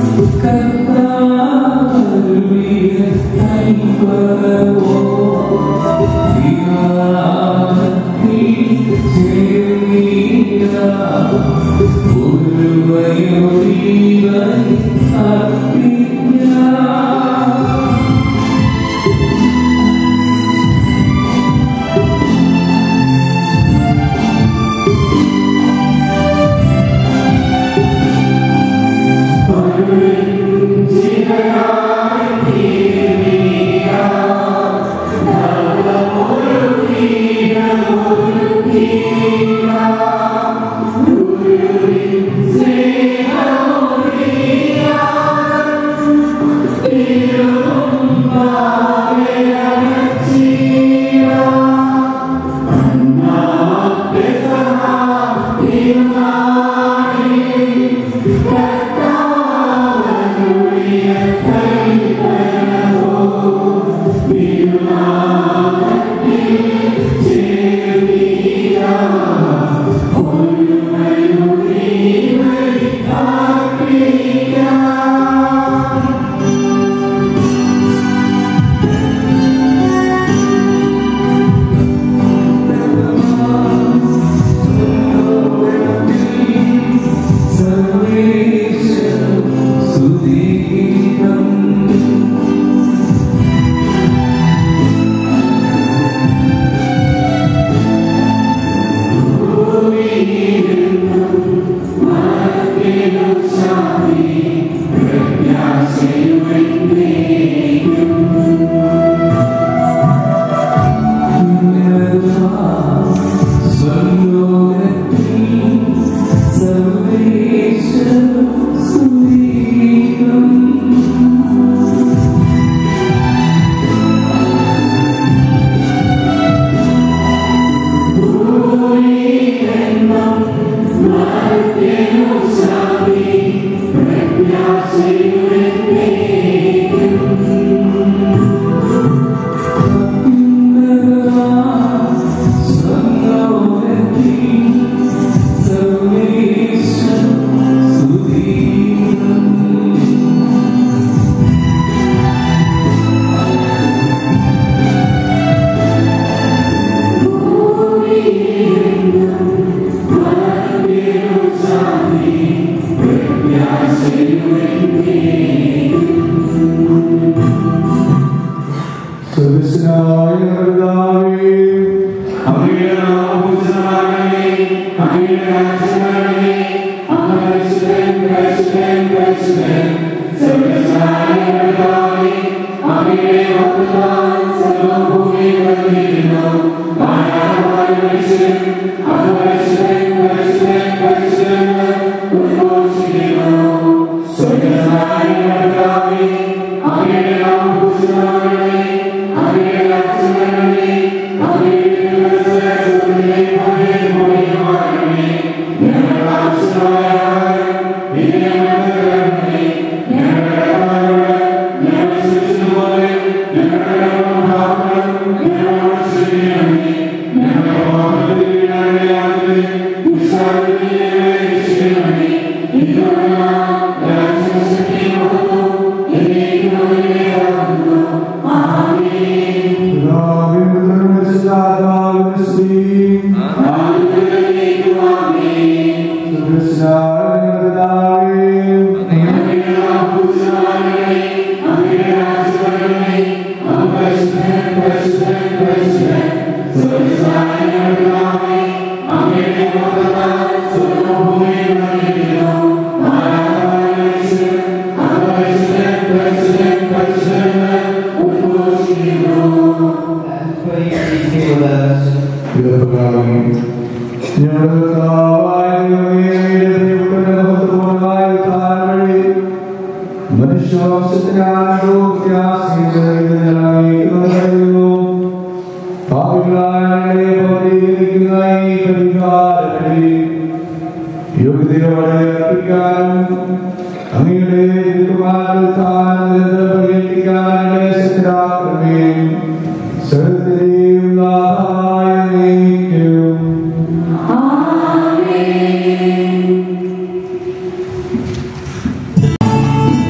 Amen.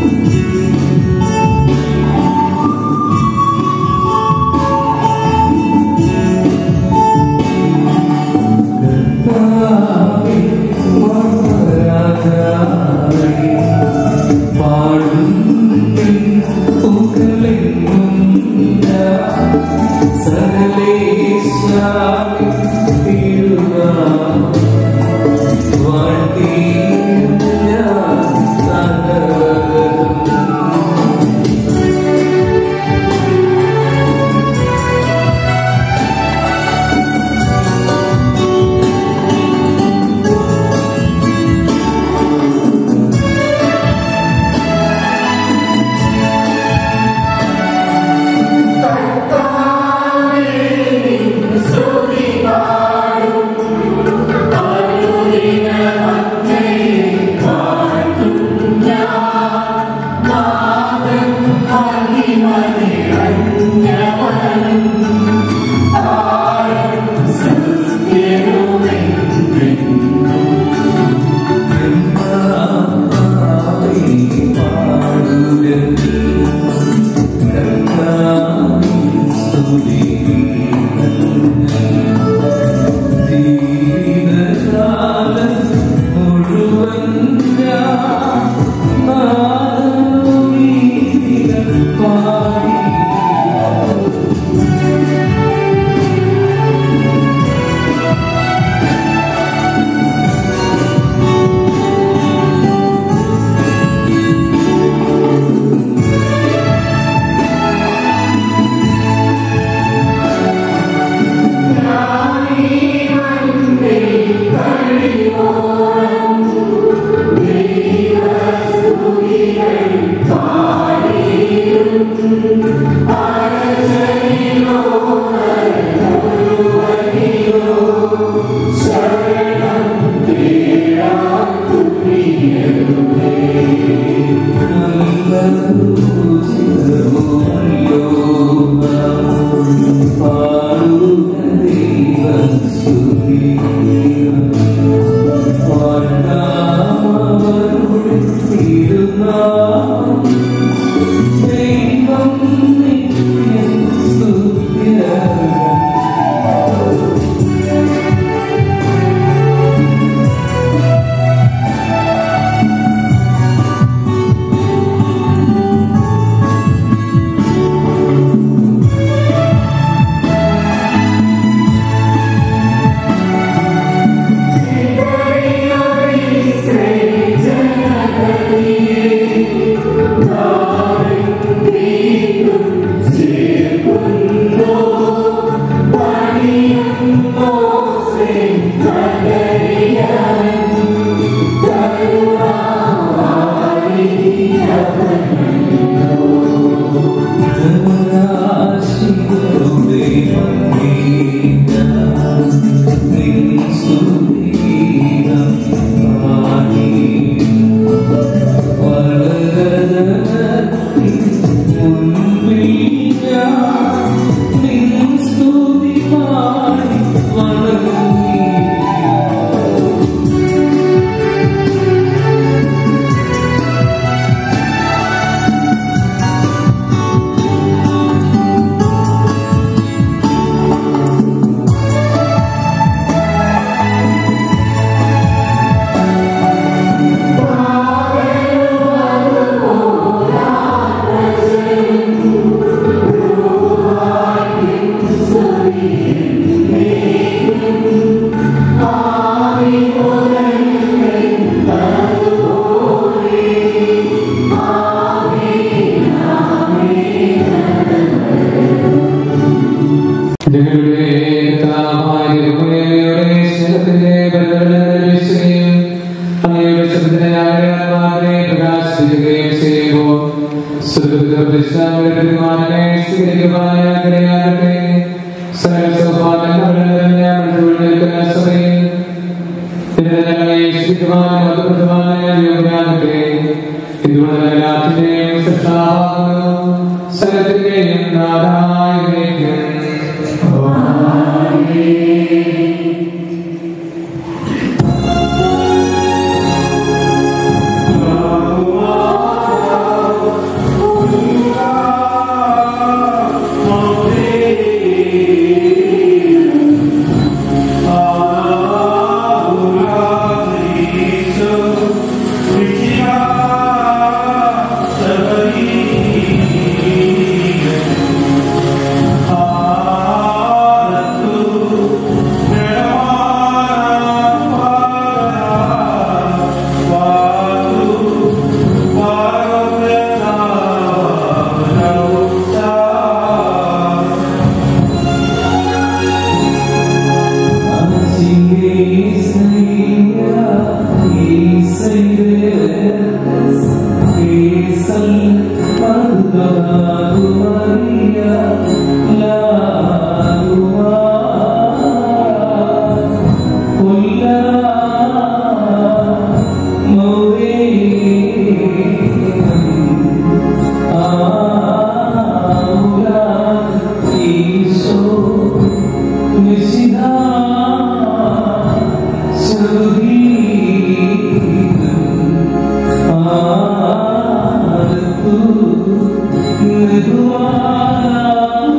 ും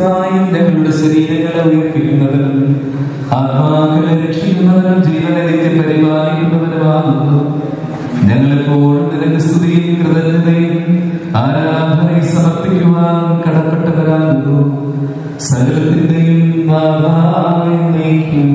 സത്യമായും ഞങ്ങളുടെ ശരീരങ്ങളെ ഉയർപ്പിക്കുന്നവരും ആത്മാക്കളെ രക്ഷിക്കുന്നവരും ജീവനെ നിത്യം പരിപാലിക്കുന്നവരുമാകുന്നു ഞങ്ങളെപ്പോഴും നിനക്ക് സ്തുതിയും കൃതജ്ഞതയും ആരാധനയും സമർപ്പിക്കുവാൻ കടപ്പെട്ടവരാകുന്നു സകലത്തിന്റെയും നാഥായ നീക്കും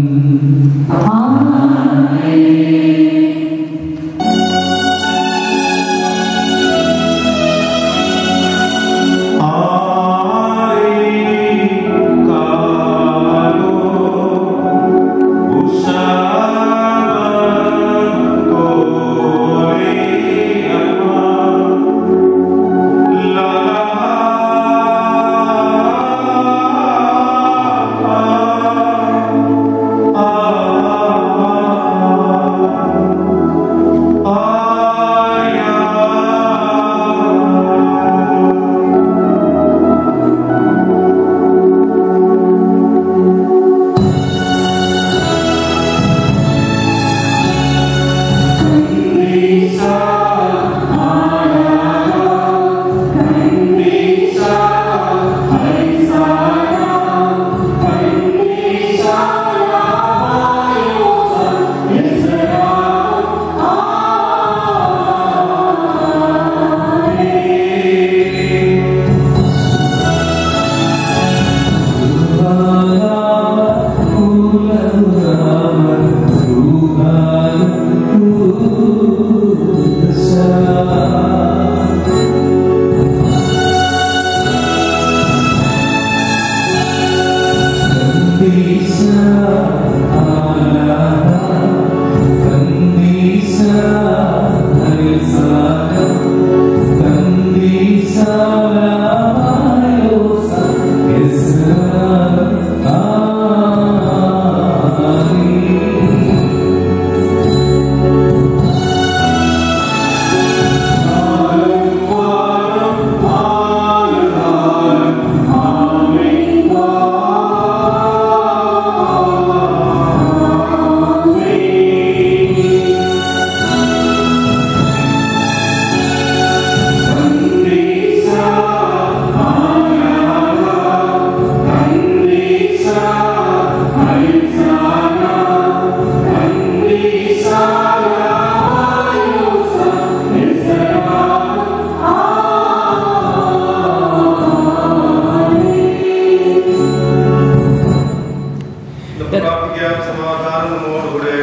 പ്രാർത്ഥിക്കാം സമാധാനം നമ്മോടുകൂടെ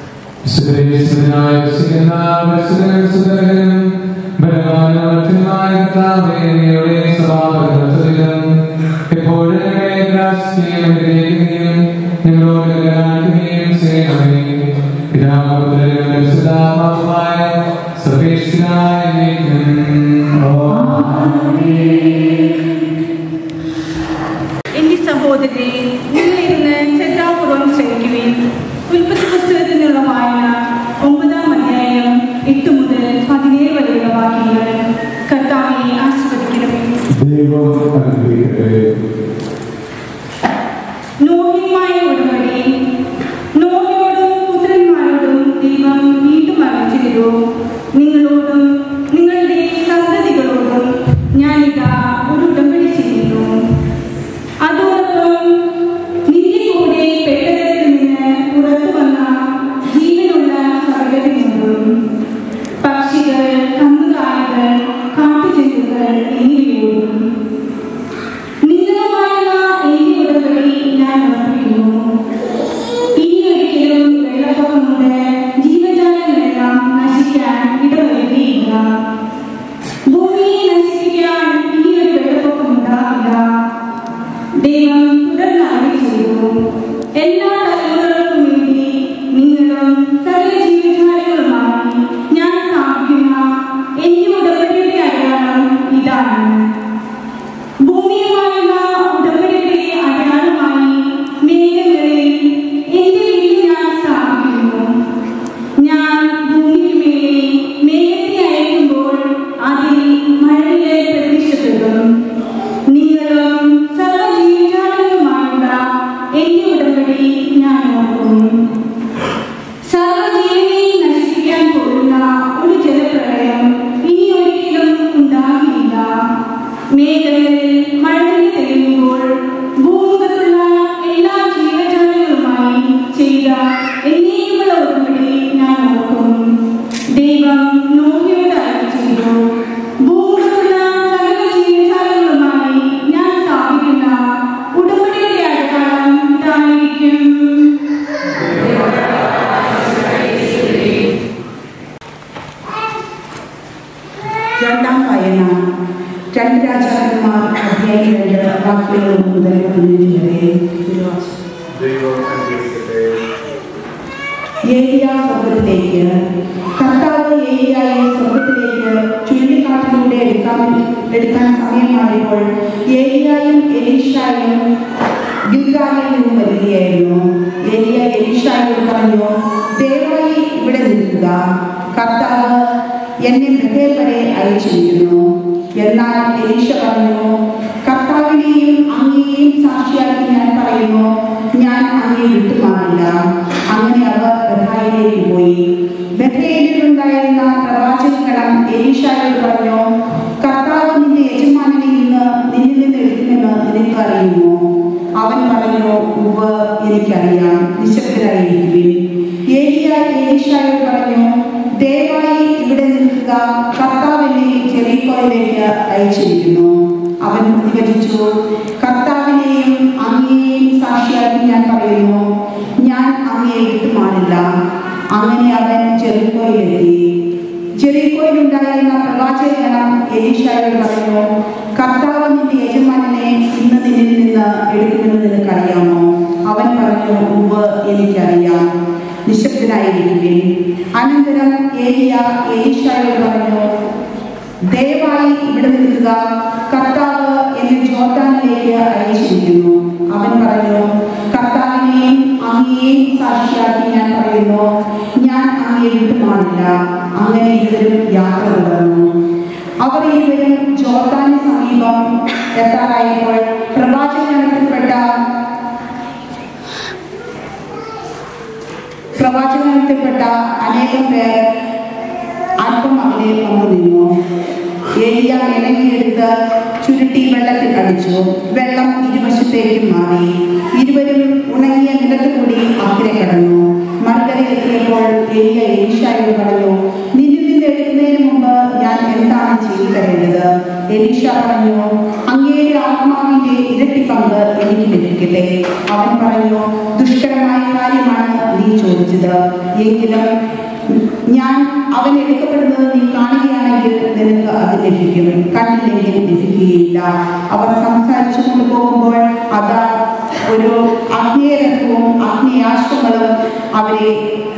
എന്റെ സഹോദരരെ നിങ്ങളിരുന്ന് ശ്രദ്ധാപൂർവം ശ്രമിക്കുവിൻ ഉൽപ്പത്തി പുസ്തകത്തിൽ നിന്നുള്ള വായന ഒമ്പതാം അധ്യായം എട്ട് മുതൽ പതിനേഴ് വരെയുള്ള വാക്യങ്ങൾ കർത്താവിനെ ആസ്വദിക്കണമേ ദൈവം അനുഗ്രഹിക്കട്ടെ നോഹിയുമായ ഉടമ്പടി നോഹിയോടും പുത്രന്മാരോടും ദൈവം വീണ്ടും അറിയിച്ചിരുന്നു നിങ്ങളോടും നിങ്ങളുടെ സന്തതികളോടും ഞാനിതാ ഒരു ഉടമ്പടി ചെയ്യുന്നു അതോടൊപ്പം നിന്റെ കൂടെ പെട്ടകത്തിൽ നിന്ന് പുറത്തു വന്ന ജീവനുള്ള സർഗത്തിൽ നിന്നും പക്ഷികൾ കന്നുകാലികൾ കാട്ടുജന്തുക്കൾ എന്നിവയോടും നിങ്ങളുമായുള്ള എന്റെ ഉടമ്പടി ഞാൻ ഉറപ്പിക്കുന്നു ഇനി ഒരിക്കലും വെള്ളപ്പൊക്കം കൊണ്ട് ജീവജാലങ്ങളെല്ലാം നശിക്കാൻ ഇടവരുകയില്ല ഭൂമിയെ നശിപ്പിക്കാൻ ഇനിയൊരു വെള്ളപ്പൊക്കം ഉണ്ടാവില്ല ദൈവം തുടർന്ന് അറിയിച്ചു എല്ലാ തലമുറകൾക്കും വേണ്ടി നിങ്ങളും സകല ജീവജാലങ്ങളുമായി ഞാൻ സ്ഥാപിക്കുന്ന എന്റെ ഉടമ്പടിയുടെ അടയാളം ഇതാണ് ഭൂമിയുമായുള്ള ഉടമ്പടിയുടെ അടയാളമായി മേഘങ്ങളിൽ എന്റെ വീട് ഞാൻ സ്ഥാപിക്കുന്നു ഞാൻ ഭൂമിക്ക് മേലെ മേഘത്തെ അയക്കുമ്പോൾ അതിൽ മഴയിലെ പ്രത്യക്ഷപ്പെടും നിങ്ങളും സർവ്വ ജീവജാലങ്ങളുമായുള്ള എന്റെ ഉടമ്പടി ഞാൻ ഓർക്കും സർവ്വജീവനെയും വാക്യങ്ങളും മുതൽ പതിനഞ്ച് വരെ ദൈവം അനുഗ്രഹിക്കട്ടെ ഏലിയ സ്വർഗത്തിലേക്ക് കർത്താവ് ഏലിയായെ സ്വർഗത്തിലേക്ക് ചുഴലിക്കാറ്റിലൂടെ എടുക്കാൻ എടുക്കാൻ സമയമായപ്പോൾ ഏലിയായും എലീഷായും ഗിൽഗാലിൽ നിന്നും വരികയായിരുന്നു ഏലിയ എലീഷായോട് പറഞ്ഞു ദയവായി ഇവിടെ നിൽക്കുക കർത്താവ് എന്നെ ബഥേൽ വരെ അയച്ചിരിക്കുന്നു എന്നാൽ എലീഷ പറഞ്ഞു കർത്താവിനെയും അങ്ങയെയും സാക്ഷിയാക്കി ഞാൻ പറയുന്നു ഞാൻ അങ്ങയെ വിട്ടുമാറില്ല അങ്ങനെ അവർ ബഥായിലേക്ക് പോയി ബഥേലിലുണ്ടായിരുന്ന പ്രവാചകഗണം എലീഷായോട് പറഞ്ഞു കർത്താവ് നിന്റെ യജമാനനെ ഇന്ന് നിന്നിൽ നിന്ന് എടുക്കുമെന്ന് നിനക്ക് അറിയുമോ അവൻ പറഞ്ഞു ഉവ് എനിക്കറിയാം നിശബ്ദരായിരിക്കുവിൻ ഏലിയ എലീഷായോട് പറഞ്ഞു ദയവായി ഇവിടെ നിൽക്കുക കർത്താവ് എന്നെ ജെറീക്കോയിലേക്ക് അയച്ചിരിക്കുന്നു അവൻ പ്രതികരിച്ചു കർത്താവിനെയും അങ്ങയെയും സാക്ഷിയാക്കി ഞാൻ പറയുന്നു ഞാൻ അങ്ങയെ വിട്ടുമാറില്ല അങ്ങനെ അവൻ ജെറീക്കോയിലെത്തി ജെറീക്കോയിലുണ്ടായിരുന്ന പ്രവാചകഗണം എലീഷായോട് പറഞ്ഞു കർത്താവ് നിന്റെ യജമാനെ ഇന്ന് നിന്നിൽ നിന്ന് എടുക്കുമെന്ന് നിനക്കറിയാമോ അവൻ പറഞ്ഞു ഉവ് എനിക്കറിയാം നിശബ്ദനായിരിക്കുവിൻ അനന്തരം ഏലിയ എലീഷായോട് പറഞ്ഞു ദയവായി ഇവിടെ നിൽക്കുക കർത്താവ് എന്നെ ജോർദാനിലേക്ക് അയച്ചിരിക്കുന്നു അവൻ പറഞ്ഞു കർത്താവിനെയും അങ്ങയെയും സാക്ഷിയാക്കി ഞാൻ പറയുന്നു ഞാൻ അങ്ങയെ വിട്ടുമാറില്ല അങ്ങനെ ഇരുവരും യാത്ര തുടർന്നു അവർ ഇരുവരും ജോർദാന് സമീപം എത്താറായപ്പോൾ പ്രവാചകനത്തിൽപ്പെട്ട പ്രവാചകനത്തിൽപ്പെട്ട അനേകം പേർ അല്പം അകലെ വന്നു നിന്നു ഏലിയ ഇണങ്ങിയെടുത്ത് ചുരുട്ടി വെള്ളത്തിൽ അടിച്ചു വെള്ളം ഇരുവശത്തേക്കും മാറി ഇരുവരും ഉണങ്ങിയ നിലത്ത് കൂടി അക്കരെ കടന്നു മറുകരയിലെത്തിയപ്പോൾ ഏലിയ എലീഷായോട് പറഞ്ഞു നിന്നിൽ നിന്ന് എടുക്കുന്നതിന് മുമ്പ് ഞാൻ എന്താണ് ചെയ്തു തരേണ്ടത് എലീഷ പറഞ്ഞു അങ്ങയുടെ ആത്മാവിന്റെ ഇരട്ടി പങ്ക് എനിക്ക് ലഭിക്കട്ടെ അവൻ പറഞ്ഞു ദുഷ്കരമായ കാര്യമാണ് നീ ചോദിച്ചത് എങ്കിലും ഞാൻ അവൻ എടുക്കപ്പെടുന്നത് നീ കാണുകയാണെങ്കിൽ നിനക്ക് അത് ലഭിക്കും കണ്ടില്ലെങ്കിൽ ലഭിക്കുകയില്ല അവർ സംസാരിച്ചു കൊണ്ടുപോകുമ്പോൾ അതാ ഒരു അഗ്നേയരത്വവും അഗ്നേയാശ്രമങ്ങളും അവരെ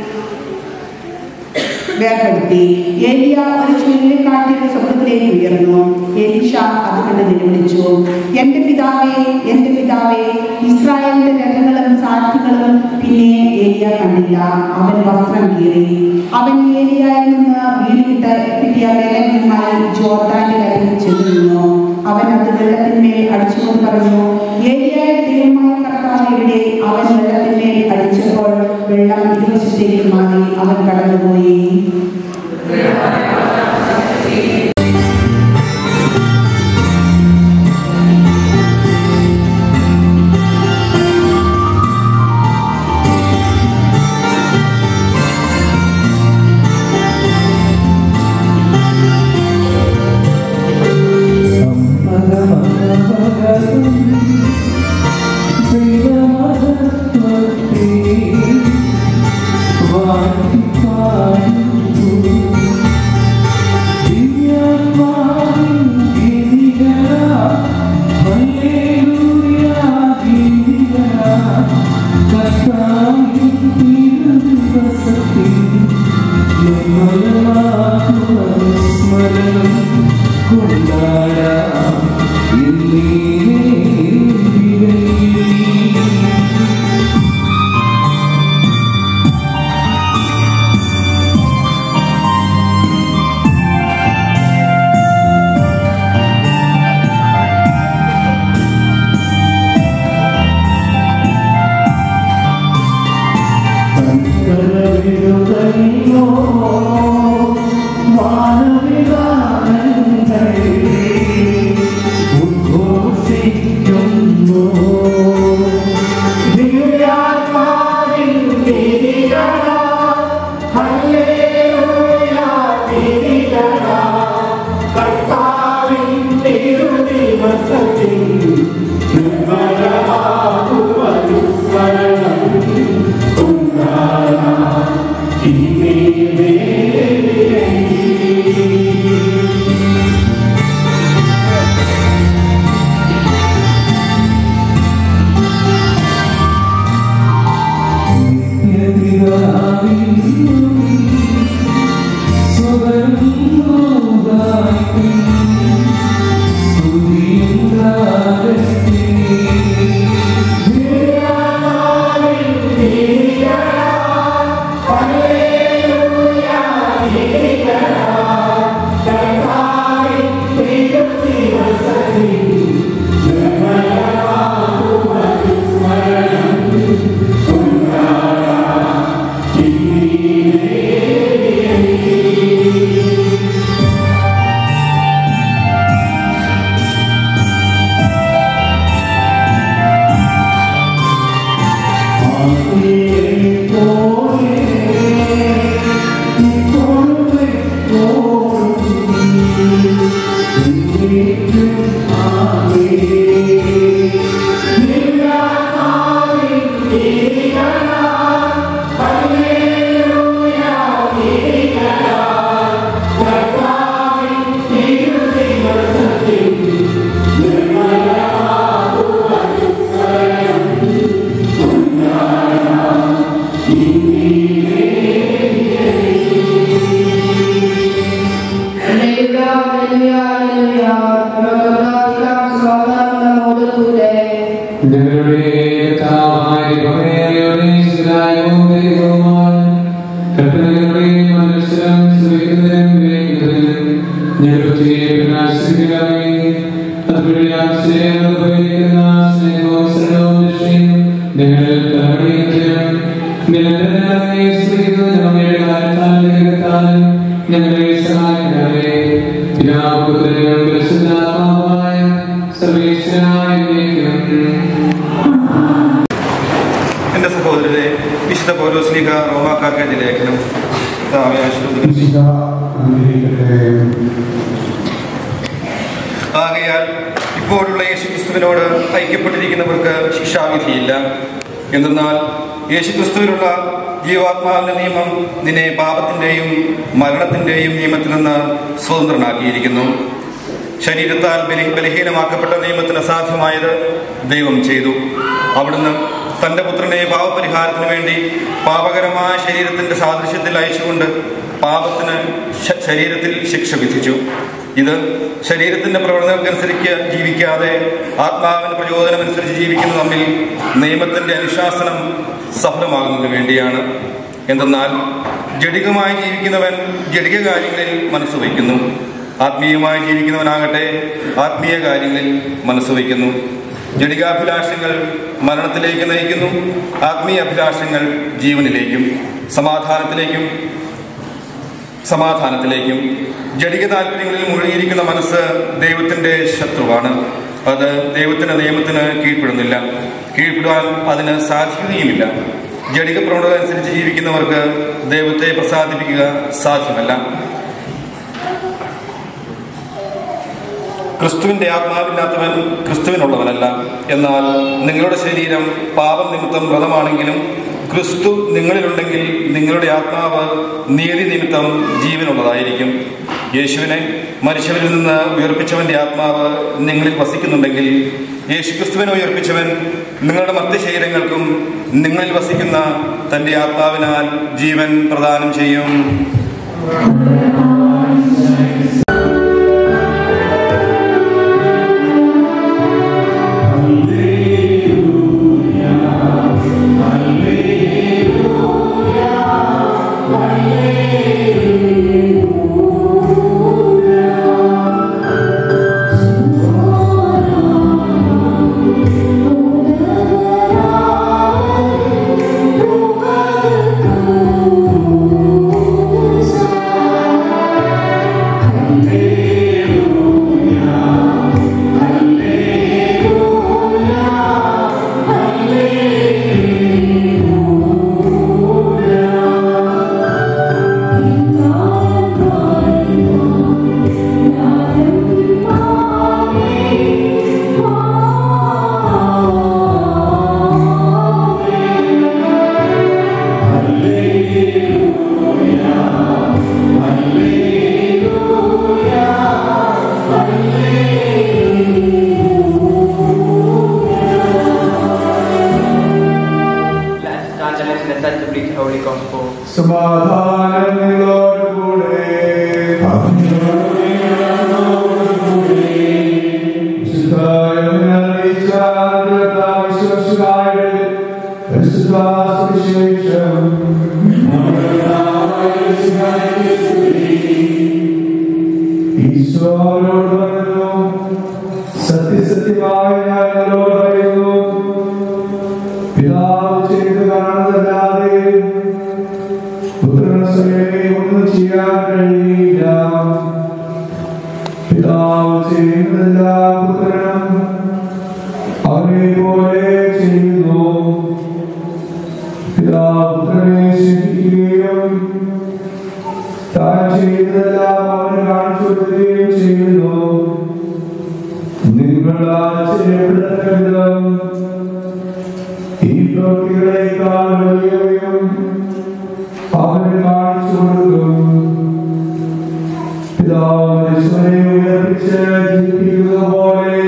വേർപെടുത്തി ഏലിയ ഒരു ചുഴലിക്കാറ്റിൽ സ്വർഗത്തിലേക്ക് ഉയർന്നു എലീഷ അത് കണ്ട് നിലവിളിച്ചു എന്റെ പിതാവേ എന്റെ പിതാവേ ഇസ്രായേലിന്റെ രഥങ്ങളും സാരഥികളും പിന്നെ ഏലിയ കണ്ടില്ല അവൻ വസ്ത്രം കീറി അവൻ ഏലിയയിൽ നിന്ന് വീണിട്ട് കിട്ടിയ വേലന്മാരിൽ ജോർദാന്റെ കരയിൽ ചെന്നു നിന്നു അവൻ അത് വെള്ളത്തിന്മേൽ അടിച്ചുകൊണ്ട് പറഞ്ഞു ഏലിയായ ദൈവമായ കർത്താവ് എവിടെ അവൻ വെള്ളത്തിന്മേൽ അടിച്ചപ്പോൾ വെള്ളം ഇരുവശത്തേക്ക് മാറി അവൻ കടന്നുപോയി ദിവസത്തിൽ ഞങ്ങളുടെ കർത്താവായ ദൈവമേ, ഈശ്വരായോഗ്യവുമായ കൽപ്പനകളുടെയും മനസ്സിലും ശ്രവിക്കുന്നതിനും വിവേകിക്കുന്നതിനും ഞങ്ങളുടെ പ്രകാശിപ്പിക്കണമേ. അതുവഴി നാം സ്നേഹം അനുഭവിക്കുന്ന സ്നേഹവും സരളവും രക്ഷയും ഞങ്ങൾ കടമണിക്കുന്നതിനും നിരന്തരമായി സ്തുതിക്കുന്ന ഞങ്ങളുടെ കാലത്താൽ നികത്താനും ഞങ്ങളെ സഹായിക്കണമേ പിതാപുത്രനും പരിശുദ്ധാത്മാവുമായ സർവേശ്വരനായ ദൈവം എന്റെ സഹോദരരെ വിശുദ്ധ പൗലോസ്ലിഹ റോമാക്കാർക്ക് എഴുതിയ ലേഖനം കർത്താവെ ആശീർവദിക്കണമേ. വിശുദ്ധ അനുഗ്രഹിക്കട്ടെ ആകയാൽ ഇപ്പോഴുള്ള യേശുക്രിസ്തുവിനോട് ഐക്യപ്പെട്ടിരിക്കുന്നവർക്ക് ശിക്ഷാവിധിയില്ല എന്തെന്നാൽ യേശുക്രിസ്തുവിലുള്ള ജീവാത്മാവിന്റെ നിയമം നിന്നെ പാപത്തിന്റെയും മരണത്തിന്റെയും നിയമത്തിൽ നിന്ന് സ്വതന്ത്രനാക്കിയിരിക്കുന്നു ശരീരത്താൽ ബലി ബലഹീനമാക്കപ്പെട്ട നിയമത്തിന് അസാധ്യമായത് ദൈവം ചെയ്തു അവിടുന്ന് തന്റെ പുത്രനെ പാപപരിഹാരത്തിന് വേണ്ടി പാപകരമായ ശരീരത്തിന്റെ സാദൃശ്യത്തിൽ അയച്ചുകൊണ്ട് പാപത്തിന് ശ- ശരീരത്തിൽ ശിക്ഷ വിധിച്ചു ഇത് ശരീരത്തിന്റെ പ്രവർത്തനങ്ങൾക്കനുസരിച്ച് ജീവിക്കാതെ ആത്മാവിന് പ്രചോദനമനുസരിച്ച് ജീവിക്കുന്ന നമ്മിൽ നിയമത്തിന്റെ അനുശാസനം സഫലമാകുന്നതിന് വേണ്ടിയാണ് എന്തെന്നാൽ ജഡികമായി ജീവിക്കുന്നവൻ ജഡിക കാര്യങ്ങളിൽ മനസ്സ് വയ്ക്കുന്നു ആത്മീയമായി ജീവിക്കുന്നവനാകട്ടെ ആത്മീയ കാര്യങ്ങളിൽ മനസ്സ് വയ്ക്കുന്നു ജഡികാഭിലാഷങ്ങൾ മരണത്തിലേക്ക് നയിക്കുന്നു ആത്മീയ അഭിലാഷങ്ങൾ ജീവനിലേക്കും സമാധാനത്തിലേക്കും സമാധാനത്തിലേക്കും ജഡിക താല്പര്യങ്ങളിൽ മുഴുകിയിരിക്കുന്ന മനസ്സ് ദൈവത്തിന്റെ ശത്രുവാണ് അത് ദൈവത്തിന്റെ നിയമത്തിന് കീഴ്പ്പെടുന്നില്ല കീഴ്പ്പെടുവാൻ അതിന് സാധിക്കുകയുമില്ല ജഡിക പ്രവണത അനുസരിച്ച് ജീവിക്കുന്നവർക്ക് ദൈവത്തെ പ്രസാദിപ്പിക്കുക സാധ്യമല്ല ക്രിസ്തുവിന്റെ ആത്മാവില്ലാത്തവൻ ക്രിസ്തുവിനുള്ളവനല്ല എന്നാൽ നിങ്ങളുടെ ശരീരം പാപം നിമിത്തം വ്രതമാണെങ്കിലും ക്രിസ്തു നിങ്ങളിലുണ്ടെങ്കിൽ നിങ്ങളുടെ ആത്മാവ് നീതി നിമിത്തം ജീവനുള്ളതായിരിക്കും യേശുവിനെ മരിച്ചവരിൽ നിന്ന് ഉയർപ്പിച്ചവന്റെ ആത്മാവ് നിങ്ങളിൽ വസിക്കുന്നുണ്ടെങ്കിൽ യേശു ക്രിസ്തുവിനെ ഉയർപ്പിച്ചവൻ നിങ്ങളുടെ മറ്റ് ശരീരങ്ങൾക്കും നിങ്ങളിൽ വസിക്കുന്ന തന്റെ ആത്മാവിനാൽ ജീവൻ പ്രദാനം ചെയ്യും Thank സമാധാനം നിങ്ങളോടുകൂടെ വിശുദ്ധായ അറിയിച്ച വിശ്വസിക്കായ വിശുദ്ധാസുവിശേഷം ഈശോയോട് പറഞ്ഞു സത്യസത്യമായ ഞാൻ നിങ്ങളോട് പറയുന്നു പിതാവ് ചെയ്ത് കാണുന്നതല്ലാതെ പുത്രൻ സ്വയമേ ഒന്നും ചെയ്യാൻ കഴിയില്ല പിതാവ് ചെയ്യുന്നതെല്ലാം പുത്രനും അവനെ പോലെ ചെയ്യുന്നു പിതാവ് പുത്രനെ സ്നേഹിക്കുകയും താൻ ചെയ്യുന്നതെല്ലാം അവന് കാണിച്ചു കൊടുക്കുകയും ചെയ്യുന്നു നിങ്ങൾ ആശ്ചര്യപ്പെടത്തക്ക വിധം ഈ പ്രവൃത്തികളെക്കാൾ വലിയവയും അവന് കാണിച്ചു കൊടുക്കും പിതാവ് മനുഷ്യനെ ഉയർപ്പിച്ച് ജീവിക്കുന്നത് പോലെ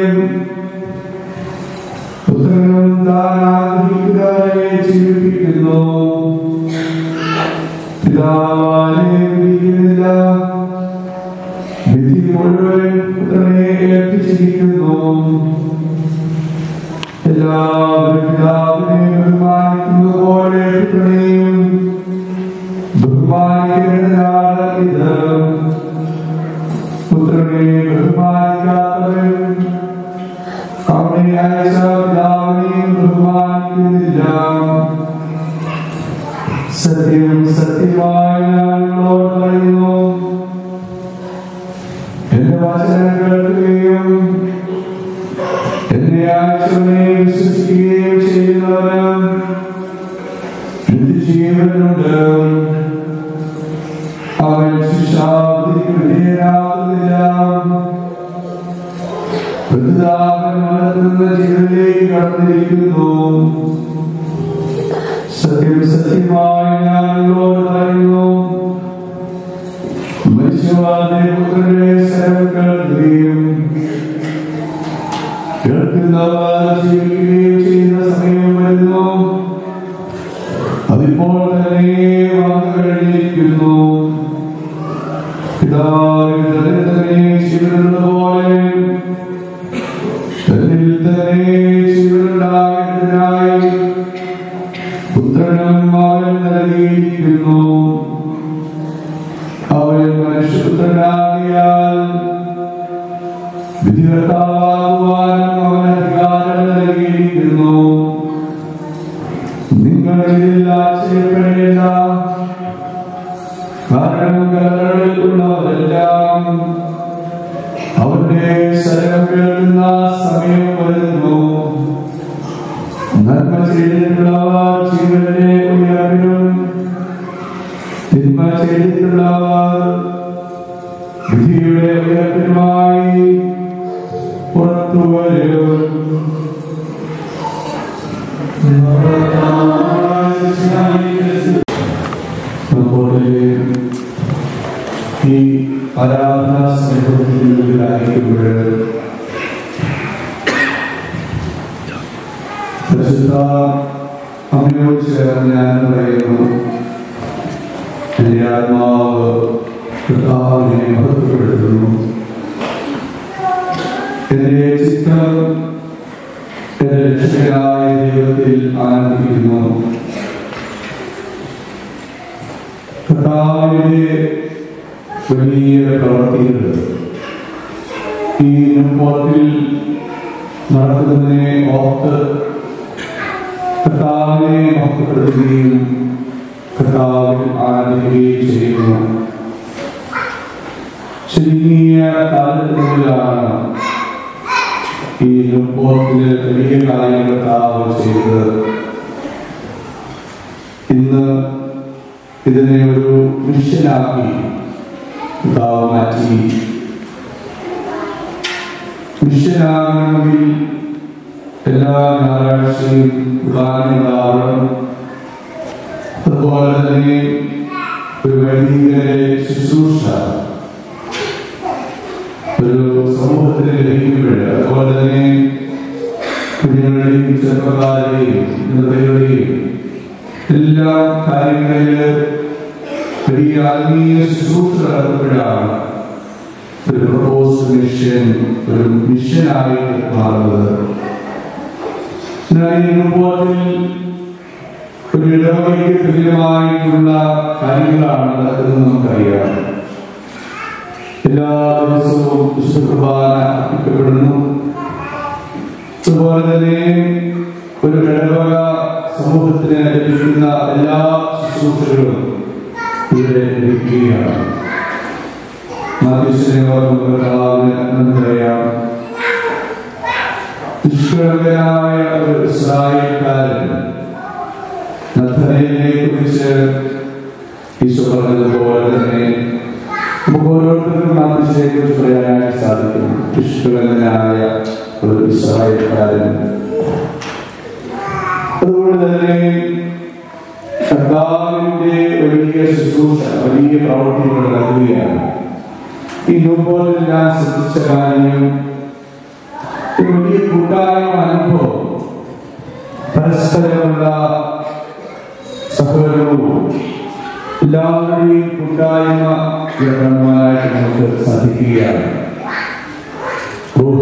പുത്രനും താൻ ആഗ്രഹിക്കുന്നവരെ ജീവിപ്പിക്കുന്നു പിതാവാനെ വിധിക്കുന്നില്ല വിധി മുഴുവൻ പുത്രനെ ഏൽപ്പിച്ചിരിക്കുന്നു എല്ലാവരും പിതാവിനെ ബഹുമാനിക്കുന്നത് പോലെ പുത്രനെയും ബഹുമാനിക്കേണ്ടതാണ് ഇത് പുത്രനെ ബഹുമാനിക്കാത്തവൻ അവനെ അയച്ച പിതാവിനെയും ബഹുമാനിക്കുന്നില്ല സത്യം സത്യമായ ഞാൻ നിങ്ങളോട് പറയുന്നു എന്റെ വചനം കേൾക്കുകയും എന്നെ അയച്ചവനെ വിശ്വസിക്കുകയും ചെയ്യുന്നവന് ജീവനുണ്ട് അവൻ ശിക്ഷാവിധിക്ക് വിധേയനാകുന്നില്ല പ്രതിദാപൻ വളർത്തുന്ന ജീവനിലേക്ക് കടന്നിരിക്കുന്നു സത്യം സത്യമായി ഞാൻ നിങ്ങളോട് പറയുന്നു മനുഷ്യവാദി പുത്രനെ സ്വയം കേൾക്കുകയും കേൾക്കുന്നവർ ജീവിക്കുകയും ചെയ്യുന്ന സമയം വരുന്നു അതിപ്പോൾ തന്നെ വന്നു കഴിഞ്ഞിരിക്കുന്നു പിതാവിന് തന്നെ തന്നെ ജീവനുള്ളതുപോലെ തന്നിൽ തന്നെ ജീവനുണ്ടാകുന്നതിനായി പുത്രനും അവൻ നൽകിയിരിക്കുന്നു അവൻ മനുഷ്യപുത്രനാകിയാൽ വിധികർത്താവാകുവാനും അവൻ അധികാരം നൽകിയിരിക്കുന്നു നിങ്ങൾ ഇതിൽ ആശ്ചര്യപ്പെടേണ്ട കാരണം കലകളിലുള്ളവരെല്ലാം അവന്റെ ശരം കേൾക്കുന്ന സമയം വരുന്നു നന്മ ചെയ്തിട്ടുള്ളവർ ജീവന്റെ ഉയർവിനും തിന്മ ചെയ്തിട്ടുള്ളവർ വിധിയുടെ ഉയർവിനുമായി പുറത്തു വരും നമ്മുടെ ഈ ആരാധനാ സ്നേഹത്തിലായിരിക്കുമ്പോൾ പരിശുദ്ധ അമ്മയോട് ചേർന്ന് ഞാൻ പറയുന്നു എൻ്റെ ആത്മാവ് കർത്താവിനെ മഹത്വപ്പെടുത്തുന്നു എൻ്റെ ചിത്രം എൻ്റെ രക്ഷകനായ ദൈവത്തിൽ ആനന്ദിക്കുന്നു കർത്താവിന്റെ വലിയ പ്രവർത്തികൾ ഈ മുമ്പോട്ടിൽ നടക്കുന്നതിനെ ഓർത്ത് കർത്താവിനെ മഹത്വപ്പെടുത്തുകയും കർത്താവിൽ ആനന്ദിക്കുകയും ചെയ്യുന്നു ചുരുങ്ങിയ കാലത്തിനുള്ളിലാണ് ഈ മുമ്പോട്ടിലെ വലിയ കാര്യങ്ങൾ കർത്താവ് ചെയ്തത് ഇന്ന് ഇതിനെ ഒരു മിഷനാക്കി കർത്താവ് മാറ്റി മിഷനാകണമെങ്കിൽ എല്ലാ ഞായറാഴ്ചയും കുർബാനയുണ്ടാവണം അതുപോലെ തന്നെ ഒരു വൈദികരെ ശുശ്രൂഷ ഒരു സമൂഹത്തിന് ലഭിക്കുമ്പോൾ അതുപോലെ തന്നെ കുഞ്ഞുങ്ങളെയും ചെറുപ്പക്കാരെയും നിർത്തകളെയും എല്ലാ കാര്യങ്ങളിലും വലിയ ആത്മീയ ശുശ്രൂഷ നടത്തുമ്പോഴാണ് ഒരു പ്രൊപ്പോസ് മിഷൻ ഒരു മിഷനായിട്ട് മാറുന്നത് എന്നാൽ ഈ അനുഭവത്തിൽ ഒരു ഇടവകയ്ക്ക് തുല്യമായിട്ടുള്ള കാര്യങ്ങളാണ് നടക്കുന്നത് നമുക്കറിയാം എല്ലാ ദിവസവും വിശുദ്ധ കുർബാന അർപ്പിക്കപ്പെടുന്നു അതുപോലെ തന്നെ ഒരു ഇടവക സമൂഹത്തിന് ലഭിക്കുന്ന എല്ലാ ശുശ്രൂഷകളും ഇവിടെ ലഭിക്കുകയാണ് നമുക്കറിയാം നിഷ്കളങ്കനായ ഒരു ഇസ്രായേൽക്കാരൻ നഥനയിലെ കുറിച്ച് ഈശോ പറഞ്ഞതുപോലെ തന്നെ നമുക്ക് ഓരോരുത്തർക്കും മാതൃശയെ കുറിച്ച് പറയാനായിട്ട് സാധിക്കും നിഷ്കളങ്കനായ ഒരു ഇസ്രായേൽക്കാരൻ അതുകൊണ്ട് തന്നെ കർത്താവിന്റെ വലിയ ശുശ്രൂഷ വലിയ പ്രവർത്തികൾ നടക്കുകയാണ് ഈ രൂപത്തിൽ ഞാൻ ശ്രദ്ധിച്ച കാര്യം ഒരു വലിയ കൂട്ടായ്മ അനുഭവം പരസ്പരമുള്ള സഹകരണവും എല്ലാവരുടെയും കൂട്ടായ്മ കാണുവാനായിട്ട് നമുക്ക് സാധിക്കുകയാണ് ഊഹ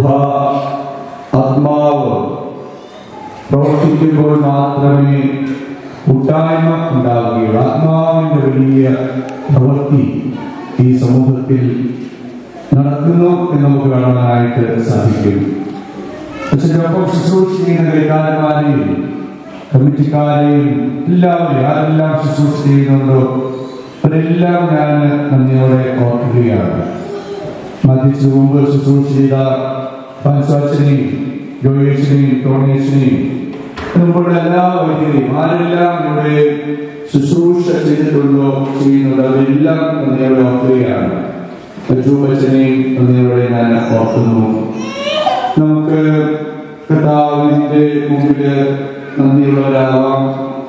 ആത്മാവ് പ്രവർത്തിക്കുമ്പോൾ മാത്രമേ കൂട്ടായ്മ ഉണ്ടാവുകയുള്ളൂ ആത്മാവിന്റെ വലിയ പ്രവൃത്തി ഈ സമൂഹത്തിൽ നടക്കുന്നു എന്ന് നമുക്ക് കാണാനായിട്ട് സാധിക്കും അച്ഛനൊപ്പം ശുശ്രൂഷ ചെയ്യുന്ന കൈകാരന്മാരെയും കമ്മിറ്റിക്കാരെയും എല്ലാവരെയും ആരെല്ലാം ശുശ്രൂഷ ചെയ്യുന്നുണ്ടോ അവരെല്ലാം ഞാൻ നന്ദിയോടെ ഓർക്കുകയാണ് മതിച്ചു മുമ്പ് ശുശ്രൂഷ ചെയ്ത പഞ്ചാച്ചനെയും ജോയേഷിനെയും ടോണേഷിനെയും അതുപോലെ എല്ലാ വൈദ്യരെയും ആരെല്ലാം ഇവിടെ ശുശ്രൂഷ ചെയ്തിട്ടുണ്ടോ ചെയ്യുന്നുണ്ടോ അവരെല്ലാം നന്ദിയോടെ ഓർക്കുകയാണ് ബച്ചനെയും നന്ദിയോടെ ഞാൻ ഓർക്കുന്നു നമുക്ക് കർത്താവിന്റെ മുമ്പില് നന്ദിയുള്ളവരാവാം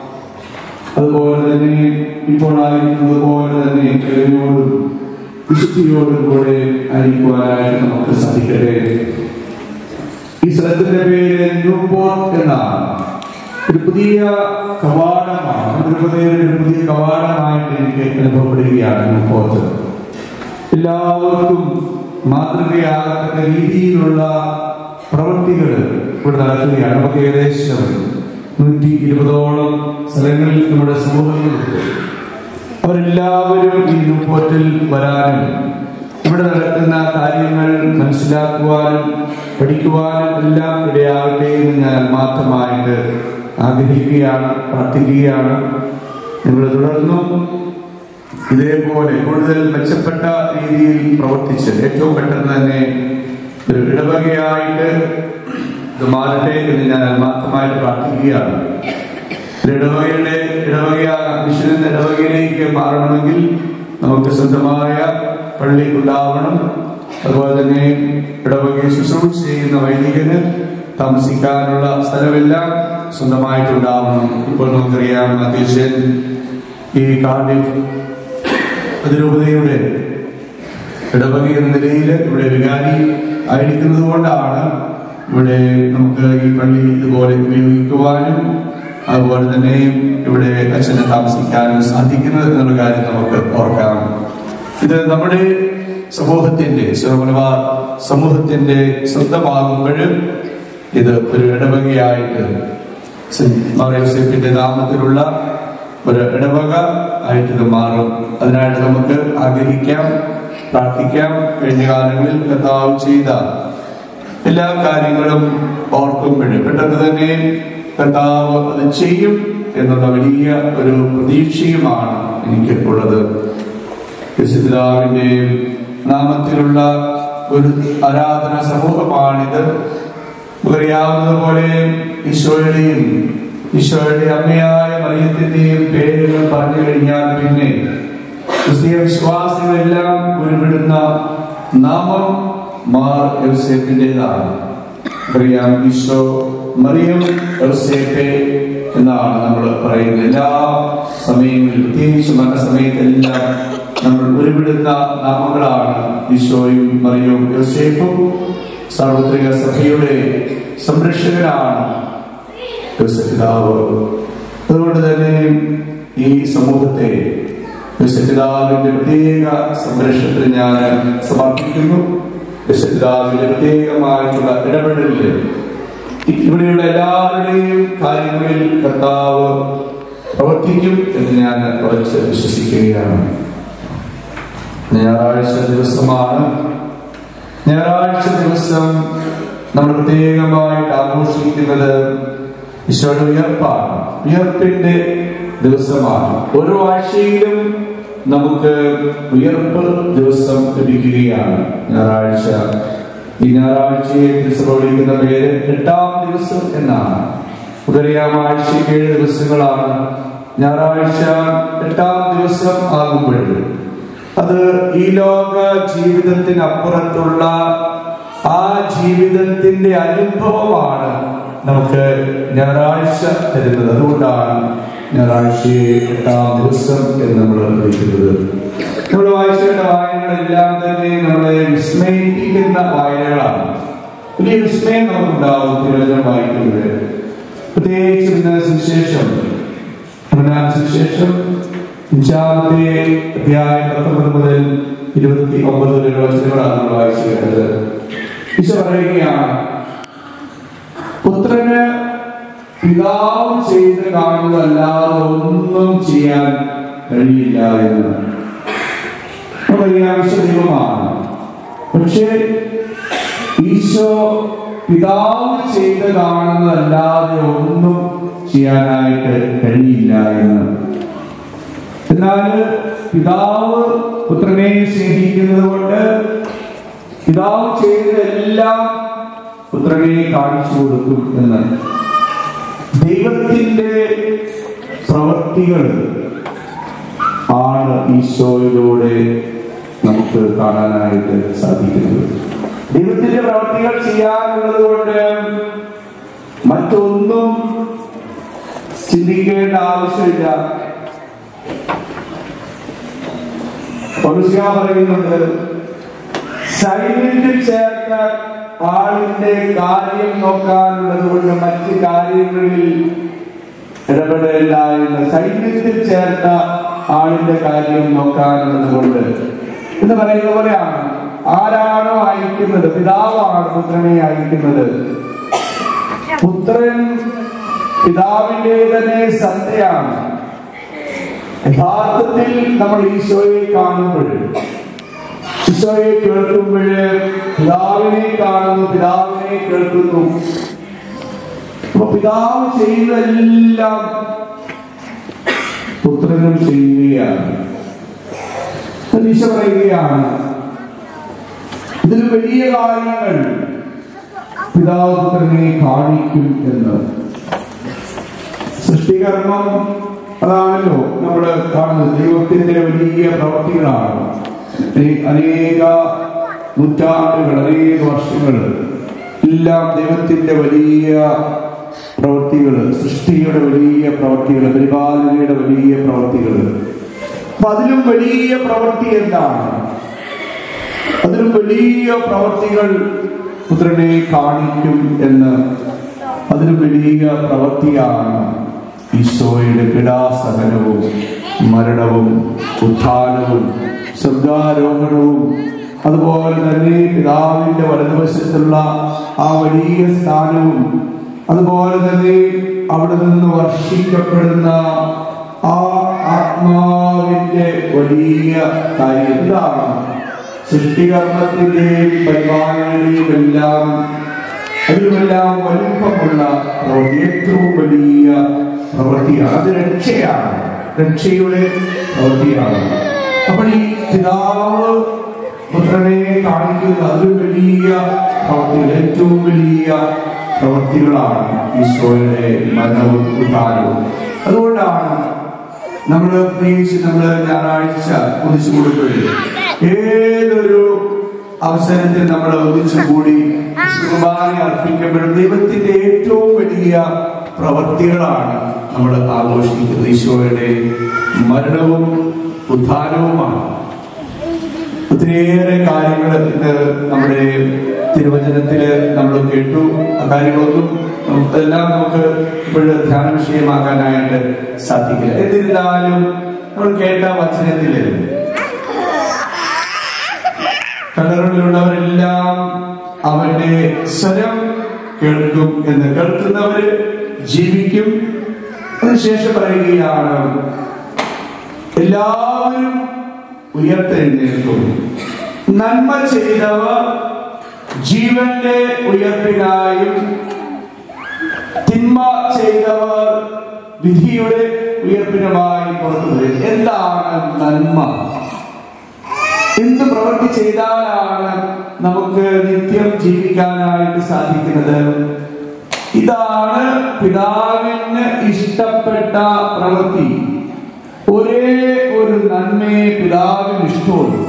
അതുപോലെ തന്നെ ഇപ്പോൾ ആയിരിക്കുന്നത് പോലെ തന്നെ കഴിവോടും വിശുദ്ധിയോടും കൂടെ ആയിരിക്കുവാനായിട്ട് നമുക്ക് സാധിക്കട്ടെ ഈ സ്ഥലത്തിന്റെ പേര് ന്യൂപോർട്ട് എന്നാണ് ഒരു പുതിയ കവാടമാണ് തിരുപ്പതിയുടെ ഒരു പുതിയ കവാടമായിട്ട് എനിക്ക് അനുഭവപ്പെടുകയാണ് ന്യൂപോർട്ട് എല്ലാവർക്കും മാതൃകയാകത്തക്ക രീതിയിലുള്ള പ്രവൃത്തികൾ ഇവിടെ നടക്കുകയാണ് നമുക്ക് ഏകദേശം നൂറ്റി ഇരുപതോളം സ്ഥലങ്ങളിൽ നമ്മുടെ സമൂഹങ്ങളുണ്ട് അവരെല്ലാവരും ഈ ന്യൂപോർട്ടിൽ വരാനും ഇവിടെ നടക്കുന്ന കാര്യങ്ങൾ മനസ്സിലാക്കുവാനും പഠിക്കുവാനും എല്ലാം ഇടയാകട്ടെ എന്ന് ഞാൻ ആത്മാർത്ഥമായിട്ട് ആഗ്രഹിക്കുകയാണ് പ്രാർത്ഥിക്കുകയാണ് നിങ്ങൾ തുടർന്നും ഇതേപോലെ കൂടുതൽ മെച്ചപ്പെട്ട രീതിയിൽ പ്രവർത്തിച്ച് ഏറ്റവും പെട്ടെന്ന് തന്നെ ഒരു ഇടവകയായിട്ട് ഇത് മാറട്ടെ എന്ന് ഞാൻ ആത്മാർത്ഥമായിട്ട് പ്രാർത്ഥിക്കുകയാണ് ഒരു ഇടവകയുടെ ഇടവകയാകാം മിഷൻ ഇടവകയിലേക്ക് മാറണമെങ്കിൽ നമുക്ക് സ്വന്തമായ പള്ളി ഉണ്ടാവണം അതുപോലെ തന്നെ ഇടവകയെ ശുശ്രൂഷ ചെയ്യുന്ന വൈദികന് താമസിക്കാനുള്ള സ്ഥലമെല്ലാം സ്വന്തമായിട്ടുണ്ടാവണം ഇപ്പോൾ നമുക്കറിയാം അധ്യക്ഷൻ ഈ കാർഡിഫ് അതിരൂപതയുടെ ഇടവക എന്ന നിലയിൽ ഇവിടെ വികാരി ആയിരിക്കുന്നത് കൊണ്ടാണ് ഇവിടെ നമുക്ക് ഈ പള്ളി ഇതുപോലെ ഉപയോഗിക്കുവാനും അതുപോലെ തന്നെ ഇവിടെ അച്ഛനെ താമസിക്കാനും സാധിക്കുന്നത് എന്നുള്ള കാര്യം നമുക്ക് ഓർക്കാം ഇത് നമ്മുടെ സമൂഹത്തിന്റെ ശിവമലബാർ സമൂഹത്തിന്റെ സ്വന്തമാകുമ്പോൾ ഇത് ഒരു ഇടവകയായിട്ട് മറിയസേഫിന്റെ നാമത്തിലുള്ള ഒരു ഇടവക ആയിട്ട് ഇത് മാറും അതിനായിട്ട് നമുക്ക് ആഗ്രഹിക്കാം പ്രാർത്ഥിക്കാം കഴിഞ്ഞ കാലങ്ങളിൽ കർത്താവ് ചെയ്ത എല്ലാ കാര്യങ്ങളും ഓർക്കുമ്പോൾ പെട്ടെന്ന് തന്നെ കർത്താവ് അത് ചെയ്യും എന്നുള്ള വലിയ ഒരു പ്രതീക്ഷയുമാണ് എനിക്ക് ഉള്ളത് യേശുപിതാവിന്റെ നാമത്തിലുള്ള ഒരു ആരാധന സമൂഹമാണിത് നമുക്കറിയാവുന്നതുപോലെ ഈശോയുടെയും ഈശോയുടെ അമ്മയായ മറിയത്തിന്റെയും പേരുകൾ പറഞ്ഞു കഴിഞ്ഞാൽ പിന്നെ ക്രിസ്തീയ വിശ്വാസികളെല്ലാം ഉരുവിടുന്ന നാമം മാർ യോസേഫിൻ്റെതാണ് അറിയാം ഈശോ മറിയം യോസേഫെ എന്നാണ് നമ്മൾ പറയുന്നത് എല്ലാ സമയങ്ങളിലും പ്രത്യേകിച്ച് മരണസമയത്തെല്ലാം നമ്മൾ ഉരുവിടുന്ന നാമങ്ങളാണ് ഈശോയും മറിയവും യോസേഫും സാർവത്രിക സഭയുടെ സംരക്ഷകനാണ് യോസഫ് പിതാവ് അതുകൊണ്ട് തന്നെ ഈ സമൂഹത്തെ വിശുദ്ധാവിന്റെ പ്രത്യേക സംരക്ഷണത്തിന് ഞാൻ സമർപ്പിക്കുന്നു വിശുദ്ധാവിന്റെ പ്രത്യേകമായിട്ടുള്ള ഇടപെടലിൽ ഇവിടെയുള്ള എല്ലാവരുടെയും കാര്യങ്ങളിൽ കർത്താവ് പ്രവർത്തിക്കും എന്ന് ഞാൻ ഉറച്ച് വിശ്വസിക്കുകയാണ് ഞായറാഴ്ച ദിവസമാണ് ഞായറാഴ്ച ദിവസം നമ്മൾ പ്രത്യേകമായിട്ട് ആഘോഷിക്കുന്നത് ഈശോയുടെ ഉയർപ്പാണ് ഉയർപ്പിന്റെ ദിവസമാണ് ഓരോ ആഴ്ചയിലും നമുക്ക് ഉയർപ്പ് ദിവസം ലഭിക്കുകയാണ് ഞായറാഴ്ച ഈ ഞായറാഴ്ചയെ ദിവസം വിളിക്കുന്ന പേര് എട്ടാം ദിവസം എന്നാണ് ഉദറിയാം ആഴ്ചയ്ക്ക് ഏഴ് ദിവസങ്ങളാണ് ഞായറാഴ്ച എട്ടാം ദിവസം ആകുമ്പോഴും അത് ഈ ലോക ജീവിതത്തിനപ്പുറത്തുള്ള ആ ജീവിതത്തിന്റെ അനുഭവമാണ് നമുക്ക് ഞായറാഴ്ച തരുന്നത് അതുകൊണ്ടാണ് ഞായറാഴ്ചയെ എട്ടാം ദിവസം എന്ന് നമ്മൾ വിളിക്കുന്നത് നമ്മൾ വായിച്ചേണ്ട വായനകളെല്ലാം തന്നെ നമ്മളെ വിസ്മയിപ്പിക്കുന്ന വായനകളാണ് വലിയ വിസ്മയം നമുക്കുണ്ടാവും തിരുവചനം വായിക്കുന്നത് പ്രത്യേകിച്ച് ഇന്ന് സുവിശേഷം യോഹന്നാൻ സുവിശേഷം അഞ്ചാമത്തെ അധ്യായം പത്തൊമ്പത് മുതൽ ഇരുപത്തി ഒമ്പത് വരെയുള്ള വചനങ്ങളാണ് നമ്മൾ വായിച്ചു കേട്ടത് ഈശോ പറയുകയാണ് പുത്രന് പിതാവ് ചെയ്ത് കാണുന്നതല്ലാതെ ഒന്നും ചെയ്യാൻ കഴിയില്ല എന്ന് നമുക്കറിയാം ഈശോ ദൈവമാണ് പക്ഷേ ഈശോ പിതാവ് ചെയ്ത് കാണുന്നതല്ലാതെ ഒന്നും ചെയ്യാനായിട്ട് കഴിയില്ല എന്ന് എന്നാൽ പിതാവ് പുത്രനെ സ്നേഹിക്കുന്നത് കൊണ്ട് പിതാവ് ചെയ്തതെല്ലാം പുത്രനെ കാണിച്ചു കൊടുക്കും എന്ന് ദൈവത്തിന്റെ പ്രവൃത്തികൾ ആണ് ഈശോയിലൂടെ നമുക്ക് കാണാനായിട്ട് സാധിക്കുന്നത് ദൈവത്തിന്റെ പ്രവൃത്തികൾ ചെയ്യാനുള്ളത് കൊണ്ട് മറ്റൊന്നും ചിന്തിക്കേണ്ട ആവശ്യമില്ല പൗലുസ്ലിഹ പറയുന്നുണ്ട് സൈന്യത്തിൽ ചേർത്ത ആളിന്റെ കാര്യം നോക്കാനുള്ളത് കൊണ്ട് മറ്റ് കാര്യങ്ങളിൽ ഇടപെടലില്ല എന്ന് സൈന്യത്തിൽ ചേർത്ത ആളിന്റെ കാര്യം നോക്കാനുള്ളത് കൊണ്ട് എന്ന് പറയുന്ന പോലെയാണ് ആരാണോ അയക്കുന്നത് പിതാവാണ് പുത്രനെ അയക്കുന്നത് പുത്രൻ പിതാവിന്റെ തന്നെ സത്തയാണ് യഥാർത്ഥത്തിൽ നമ്മൾ ഈശോയെ കാണുമ്പോൾ ഈശോയെ കേൾക്കുമ്പോൾ പിതാവിനെ കാണുന്നു പിതാവിനെ കേൾക്കുന്നു അപ്പൊ പിതാവ് ചെയ്യുന്നതെല്ലാം പുത്രനും ചെയ്യുകയാണ് അപ്പോൾ ഈശോ പറയുകയാണ് ഇതിൽ വലിയ കാര്യങ്ങൾ പിതാവ് പുത്രനെ കാണിക്കും എന്ന് സൃഷ്ടികർമ്മം അതാണല്ലോ നമ്മൾ കാണുന്നത് ദൈവത്തിന്റെ വലിയ പ്രവൃത്തികളാണ് ഈ അനേക നൂറ്റാണ്ടുകൾ അനേക വർഷങ്ങൾ എല്ലാം ദൈവത്തിന്റെ വലിയ പ്രവൃത്തികൾ സൃഷ്ടിയുടെ വലിയ പ്രവൃത്തികൾ പരിപാലനയുടെ വലിയ പ്രവൃത്തികൾ അപ്പൊ അതിലും വലിയ പ്രവൃത്തി എന്താണ് അതിലും വലിയ പ്രവൃത്തികൾ പുത്രനെ കാണിക്കും എന്ന് അതിലും വലിയ പ്രവൃത്തിയാണ് ഈശോയുടെ പിടാസഹനവും മരണവും ഉത്ഥാനവും സ്വർഗാരോഹണവും അതുപോലെ തന്നെ പിതാവിന്റെ വലതുവശത്തുള്ള ആ വലിയ സ്ഥാനവും അതുപോലെ തന്നെ അവിടെ നിന്ന് വർഷിക്കപ്പെടുന്ന ആ ആത്മാവിന്റെ വലിയ കാര്യം ഇതാണ് സൃഷ്ടികർമ്മത്തിന്റെയും പരിപാലനയുടെയും എല്ലാം അതിലുമെല്ലാം വലിപ്പമുള്ള പ്രവൃത്തി ഏറ്റവും വലിയ പ്രവൃത്തിയാണ് അത് രക്ഷയാണ് രക്ഷയുടെ പ്രവൃത്തിയാണ് അപ്പോൾ ഈ പിതാവ് പുത്രനെ കാണിക്കുന്ന അതിലും വലിയ പ്രവൃത്തികൾ ഏറ്റവും വലിയ പ്രവൃത്തികളാണ് ഈശോയുടെ മരണവും ഉദ്ധാനവും അതുകൊണ്ടാണ് നമ്മൾ പ്രത്യേകിച്ച് നമ്മൾ ഞായറാഴ്ച ഒന്നിച്ചു കൂടുമ്പോഴേ ഏതൊരു അവസരത്തിൽ നമ്മൾ ഒന്നിച്ചു കൂടി കുർബാന അർപ്പിക്കപ്പെടും ദൈവത്തിന്റെ ഏറ്റവും വലിയ പ്രവൃത്തികളാണ് നമ്മൾ ആഘോഷിക്കുന്നത് ഈശോയുടെ മരണവും ഉദ്ധാനവുമാണ് ഒത്തിരിയേറെ കാര്യങ്ങൾ ഇന്ന് നമ്മുടെ തിരുവചനത്തില് നമ്മൾ കേട്ടു ആ കാര്യങ്ങളൊന്നും നമുക്കെല്ലാം നമുക്ക് ഇപ്പോഴും ധ്യാന വിഷയമാക്കാനായിട്ട് സാധിക്കില്ല എന്നിരുന്നാലും നമ്മൾ കേട്ട വചനത്തില് കണ്ണറുകളിലുള്ളവരെല്ലാം അവന്റെ സ്വരം കേൾക്കും എന്ന് കേൾക്കുന്നവര് ജീവിക്കും അതിനുശേഷം പറയുകയാണ് എല്ലാവരും ഉയർത്തെഴുന്നേൽക്കും നന്മ ചെയ്തവർ ജീവന്റെ ഉയർപ്പിനായും തിന്മ ചെയ്തവർ വിധിയുടെ ഉയർപ്പിനുമായി പുറത്തു വരും എന്താണ് നന്മ എന്ത് പ്രവൃത്തി ചെയ്താലാണ് നമുക്ക് നിത്യം ജീവിക്കാനായിട്ട് സാധിക്കുന്നത് ഇതാണ് പിതാവിന് ഇഷ്ടപ്പെട്ട പ്രവൃത്തി ഒരേ ഒരു നന്മയെ പിതാവിന് ഇഷ്ടമുള്ളൂ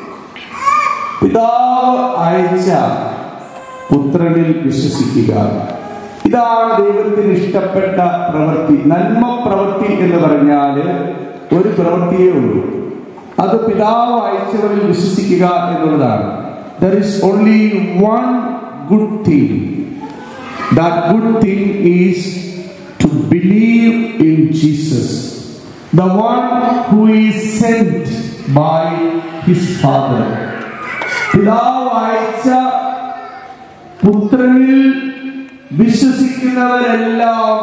പിതാവ് അയച്ച പുത്രനിൽ വിശ്വസിക്കുക ഇതാണ് ദൈവത്തിന് ഇഷ്ടപ്പെട്ട പ്രവൃത്തി നന്മ പ്രവൃത്തി എന്ന് പറഞ്ഞാല് ഒരു പ്രവൃത്തിയേ ഉള്ളൂ അത് പിതാവ് അയച്ചവരിൽ വിശ്വസിക്കുക എന്നുള്ളതാണ് there is only one good thing that good thing is to believe in Jesus the one who is sent by his father പിതാവ് അയച്ച പുത്രനിൽ വിശ്വസിക്കുന്നവരെല്ലാം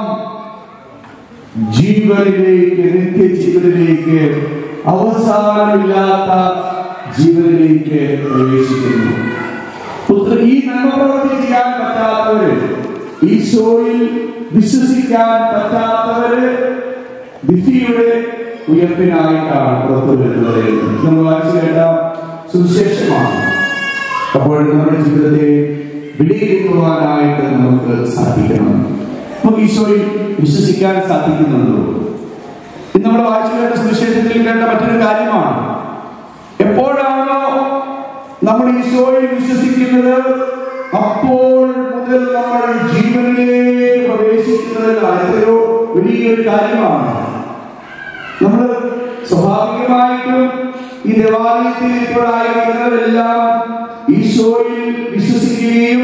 ജീവനിലേക്ക് നിത്യജീവനിലേക്ക് അവസാനമില്ലാത്ത ജീവനിലേക്ക് പ്രവേശിക്കുന്നു പുത്ര ഈ നന്മ പ്രവൃത്തി ചെയ്യാൻ പറ്റാത്തവര് ഈശോയിൽ വിശ്വസിക്കാൻ പറ്റാത്തവര് വിധിയുടെ ഉയർപ്പിനായിട്ടാണ് പുറത്തു വരുന്നത് നമ്മൾ വായിച്ചു കേട്ട സുവിശേഷമാണ് അപ്പോൾ നമ്മുടെ ജീവിതത്തെ വിലയിരുത്തുവാനായിട്ട് നമുക്ക് സാധിക്കണം നമുക്ക് ഈശോയിൽ വിശ്വസിക്കാൻ സാധിക്കുന്നുണ്ടോ ഇത് നമ്മൾ വായിച്ചു കേട്ട സുവിശേഷത്തിൽ കേട്ട മറ്റൊരു കാര്യമാണ് എപ്പോഴാണോ നമ്മൾ ഈശോയിൽ വിശ്വസിക്കുന്നത് അപ്പോൾ മുതൽ നമ്മൾ ജീവനിലേക്ക് പ്രവേശിക്കുന്നത് എത്രയോ വലിയൊരു കാര്യമാണ് നമ്മൾ സ്വാഭാവികമായിട്ടും ഈ ദേവാലയത്തിൽ ഇപ്പോഴായിരിക്കുന്നവരെല്ലാം ഈശോയിൽ വിശ്വസിക്കുകയും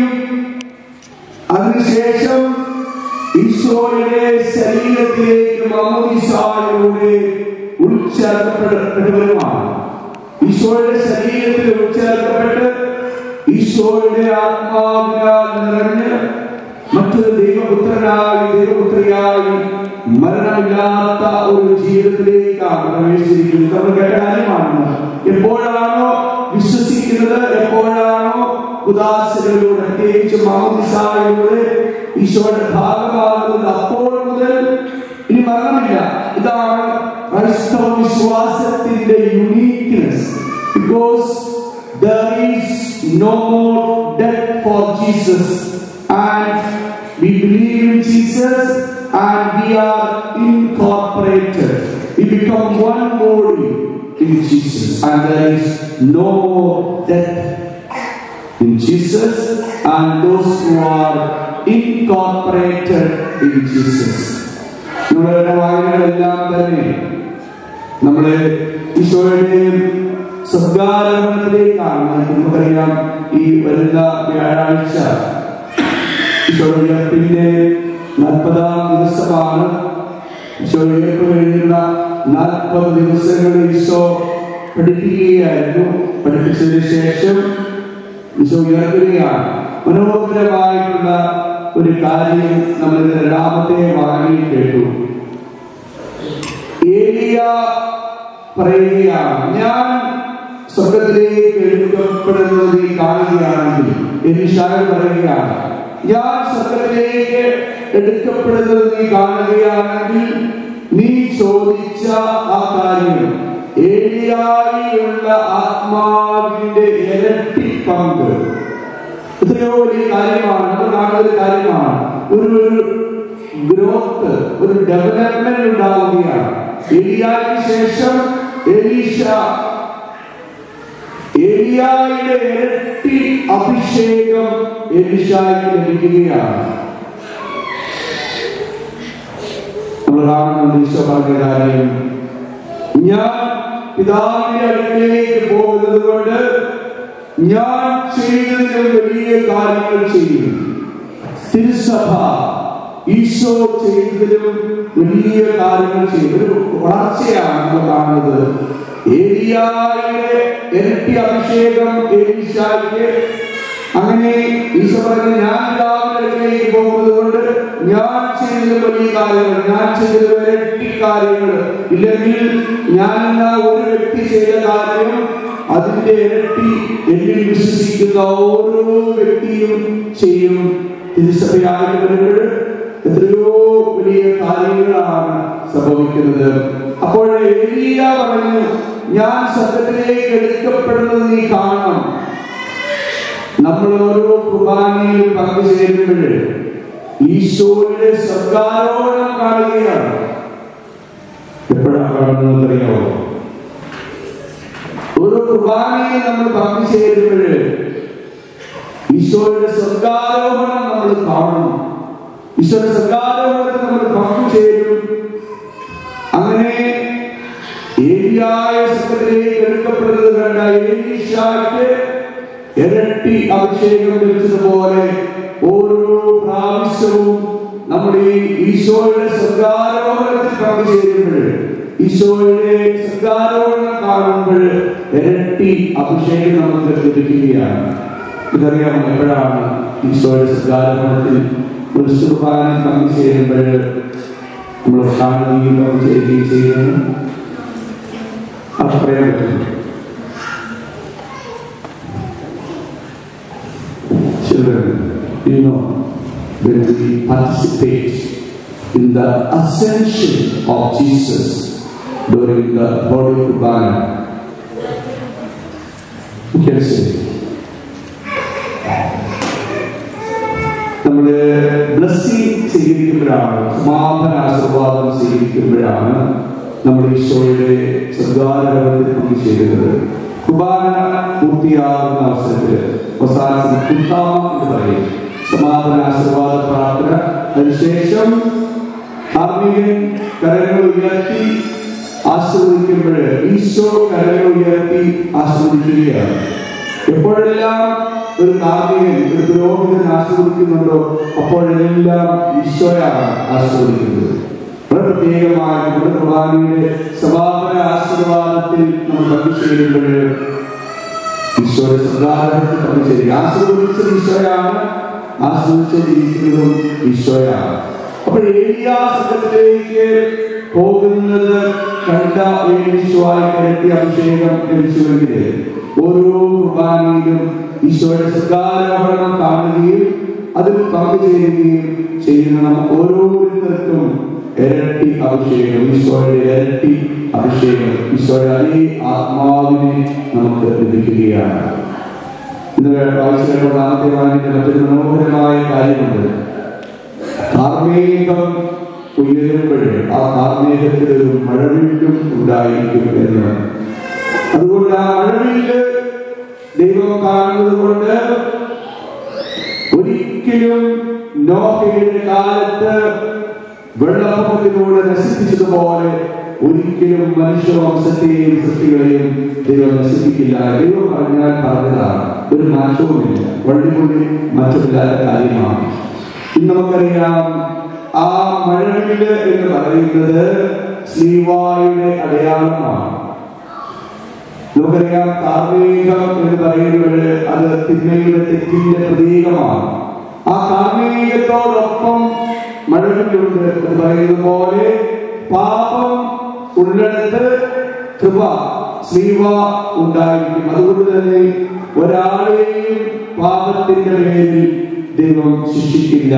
അതിനുശേഷം ഈശോയുടെ ശരീരത്തിലേക്ക് മാമോദിസായിലൂടെ ഉൾച്ചേർക്കപ്പെടുന്നവരുമാണ് ഈശോയുടെ ശരീരത്തിൽ ഉൾച്ചേർക്കപ്പെട്ട് ഈശോയുടെ ആത്മാവിനാൽ നിറഞ്ഞ് മറ്റൊരു ദൈവപുത്രനായി ദൈവപുത്രിയായി മരണമില്ലാത്ത ഒരു ജീവിതത്തിലേക്കാണ് പ്രവേശിച്ചിരിക്കുന്നത് നമ്മൾ കേട്ട കാര്യമാണ് എപ്പോഴാണോ വിശ്വസിക്കുന്നത് എപ്പോഴാണോ ഉദാസനയിലൂടെ പ്രത്യേകിച്ച് മാമോദിസായിലൂടെ ഈശോയുടെ ഭാഗമാകുന്നത് അപ്പോൾ മുതൽ ഇനി മരണമില്ല ഇതാണ് ക്രൈസ്തവ വിശ്വാസത്തിന്റെ uniqueness because there is no more death for Jesus and we believe in Jesus and we are incorporated we become one body in Jesus and there is no more death in Jesus and those who are incorporated in Jesus. നമ്മുടെ വായനകളെല്ലാം തന്നെ നമ്മളെ ഈശോയുടെയും സ്വർഗാരോഹണത്തിലേക്കാണ് നമുക്കറിയാം ഈ വരുന്ന വ്യാഴാഴ്ച ഈശോയുടെ പിന്നെ നാൽപ്പതാം ദിവസമാണ് ഈശോയുടെ കഴിഞ്ഞുള്ള നാൽപ്പത് ദിവസങ്ങൾ ഈശോ പഠിപ്പിക്കുകയായിരുന്നു പഠിപ്പിച്ചതിന് ശേഷം ഈശോ ഉയർത്തുകയാണ് മനോഹരമായിട്ടുള്ള ഒരു കാര്യം നമ്മൾ ഇത് രണ്ടാമത്തെ വായനയിൽ കേട്ടു ഏലിയ പറയുകയാണ് ഞാൻ സ്വർഗത്തിലേക്ക് എടുക്കപ്പെടുന്നത് നീ കാണുകയാണെങ്കിൽ എലിശായ പറയുകയാണ് ഞാൻ സ്വർഗത്തിലേക്ക് എടുക്കപ്പെടുന്നത് നീ കാണുകയാണെങ്കിൽ നീ ചോദിച്ച ആ കാര്യം ഏലിയായിയുള്ള ആത്മാവിന്റെ ഇരട്ടി പങ്ക് എത്രയോ വലിയ കാര്യമാണ് നമ്മൾ കാണുന്ന ഒരു കാര്യമാണ് ഒരു ഒരു ഗ്രോത്ത് ഒരു ഡെവലപ്മെന്റ് ഉണ്ടാവുകയാണ് എലിയായ്ക്ക് ശേഷം എലീഷ എലിയായുടെ ഇരട്ടി അഭിഷേകം എലിഷായ്ക്ക് ലഭിക്കുകയാണ് നമ്മൾ കാണുന്നുണ്ട് ഈശോ പറഞ്ഞ കാര്യം ഞാൻ പിതാവിന്റെ അടുക്കലേക്ക് പോകുന്നത് കൊണ്ട് ഞാൻ ചെയ്തതിലും വലിയ കാര്യങ്ങൾ ചെയ്യും തിരുസഭ ഈശോ ചെയ്തതിലും വലിയ കാര്യങ്ങൾ ചെയ്തു ഒരു വളർച്ചയാണ് നമ്മൾ കാണുന്നത് ഏലിയായുടെ ഇരട്ടി അഭിഷേകം ഏലിശായ്ക്ക് അങ്ങനെ ഈശോ പറഞ്ഞു ഞാൻ രാവിലേക്ക് പോകുന്നത് കൊണ്ട് ഞാൻ ചെയ്തത് വലിയ കാര്യങ്ങൾ ഞാൻ ചെയ്തത് ഇരട്ടി കാര്യങ്ങൾ ഇല്ലെങ്കിൽ ഞാൻ എന്ന ഒരു വ്യക്തി ചെയ്ത കാര്യം അതിന്റെ ഇരട്ടി എന്നിൽ വിശ്വസിക്കുന്ന ഓരോ വ്യക്തിയും ചെയ്യും തിരുസഭയായിട്ട് വരുമ്പോൾ എത്രയോ വലിയ കാര്യങ്ങളാണ് സംഭവിക്കുന്നത് അപ്പോൾ ഏലിയ പറഞ്ഞു ഞാൻ സത്യത്തിലേക്ക് എടുക്കപ്പെടുന്നത് നീ കാണണം നമ്മൾ ഓരോ കുർബാനയിലും പങ്കുചേരുമ്പോൾ ഈശോയുടെ സർഗാരോഹണം കാണുകയാണ് എപ്പോഴാണ് കാണുന്നത് അറിയാമോ ഒരു കുർബാനയിൽ നമ്മൾ പങ്കുചേരുമ്പോൾ ഈശോയുടെ സ്വർഗാരോഹണം നമ്മൾ കാണും ഈശോയുടെ സ്വർഗാരോഹണത്തിൽ നമ്മൾ പങ്കുചേരും അങ്ങനെ ഏലിയായ സ്വർഗത്തിലേക്ക് എടുക്കപ്പെടുന്നത് കണ്ട ഏലീശായ്ക്ക് ഇരട്ടി അഭിഷേകം ലഭിച്ചതുപോലെ ഓരോ പ്രാവശ്യവും നമ്മുടെ ഈ ഈശോയുടെ സ്വർഗാരോഹണത്തിൽ പങ്കുചേരുമ്പോൾ ഈശോയുടെ സ്വർഗാരോഹണം കാണുമ്പോൾ ഇരട്ടി അഭിഷേകം നമുക്ക് ലഭിക്കുകയാണ് ഇതറിയാം എപ്പോഴാണ് ഈശോയുടെ സ്വർഗാരോഹണത്തിൽ ഒരു സുർബാനം പങ്കുചേരുമ്പോൾ നമ്മൾ കാണുകയും പങ്കുചേരുകയും ചെയ്യുന്നു അത് പറയാൻ പറ്റും Children, you know, when we participate in the ascension of Jesus during the Holy Kurbana, you can say, നമ്മള് ബ്ലസ്സിംഗ് സ്വീകരിക്കുമ്പോഴാണ് സമാപന ആശീർവാദം സ്വീകരിക്കുമ്പോഴാണ് നമ്മൾ ഈശോയുടെ സ്വർഗാരോഹത്തിൽ പങ്കുചേരുന്നത് കുർബാന പൂർത്തിയാകുന്ന അവസരത്തിൽ അവസാനത്തിൽ കുത്താമ എന്ന് പറയും സമാപന ആശീർവാദ പ്രാർത്ഥന അതിനുശേഷം കാർമികൻ കരങ്ങൾ ഉയർത്തി ആശീർവദിക്കുമ്പോൾ ഈശോ കരങ്ങൾ ഉയർത്തി ആശീർവദിക്കുകയാണ് എപ്പോഴെല്ലാം ഒരു കാർമികൻ ഒരു പുരോഹിതൻ ആശീർവദിക്കുന്നുണ്ടോ അപ്പോഴെല്ലാം ഈശോയാണ് ആശീർവദിക്കുന്നത് വളരെ പ്രത്യേകമായ നമ്മുടെ കുർബാനയുടെ സമാപന ആശീർവാദത്തിൽ നമ്മൾ പങ്കുചേരുമ്പോൾ ഈശോയുടെ സദാചാരത്തിൽ പങ്കുചേരുക ആശീർവദിച്ചത് ഈശോയാണ് ആശീർവദിച്ചിരിക്കുന്നതും ഈശോയാണ് അപ്പോൾ ഏലിയാ സംഘത്തിലേക്ക് പോകുന്നത് കണ്ട ഈശോയായി കരട്ടി അഭിഷേകം ലഭിച്ചുവെങ്കിൽ ഓരോ കുർബാനയിലും ഈശോയുടെ സദാരോഹണം കാണുകയും അതിൽ പങ്കുചേരുകയും ചെയ്യുന്ന നമുക്ക് ഓരോരുത്തർക്കും ഇരട്ടി അഭിഷേകം ഈശോയുടെ ഇരട്ടി അഭിഷേകം ഈശോയുടെ അതേ ആത്മാവിനെ നമുക്ക് ലഭിക്കുകയാണ് ഇന്ന് വായിച്ച നാമത്തെ വാങ്ങിയ മറ്റൊരു മനോഹരമായ കാര്യമുണ്ട് കാർമേഘം ഉയരുമ്പോൾ ആ കാർമേഘത്തിൽ ഒരു മഴവില്ലും ഉണ്ടായിരിക്കും എന്ന് അതുകൊണ്ട് ആ മഴവില്ല് ദൈവം കാണുന്നത് കൊണ്ട് ഒരിക്കലും നോഹയുടെ കാലത്ത് വെള്ളപ്പൊക്കത്തിലൂടെ നശിപ്പിച്ചതുപോലെ ഒരിക്കലും മനുഷ്യവംശത്തെയും സൃഷ്ടികളെയും ദൈവം നശിപ്പിക്കില്ല ദൈവം പറഞ്ഞാൽ പറഞ്ഞതാണ് ഒരു മാറ്റവുമില്ല വള്ളിപൊള്ളി മാറ്റമില്ലാത്ത കാര്യമാണ് ഇന്ന് നമുക്കറിയാം ആ മഴവില് എന്ന് പറയുന്നത് ശ്രീവായുടെ അടയാളമാണ് നമുക്കറിയാം കാർമേഘം എന്ന് പറയുന്നത് അത് തിന്മയുടെ തെറ്റിന്റെ പ്രതീകമാണ് ആ കാർമേഘത്തോടൊപ്പം മഴവിലുണ്ട് എന്ന് പറയുന്നത് പോലെ പാപം ഉള്ളിടത്ത് കൃപ ശ്രീവ ഉണ്ടായിരിക്കും അതുകൊണ്ട് തന്നെ ഒരാളെയും പാപത്തിന്റെ പേരിൽ ദൈവം ശിക്ഷിക്കില്ല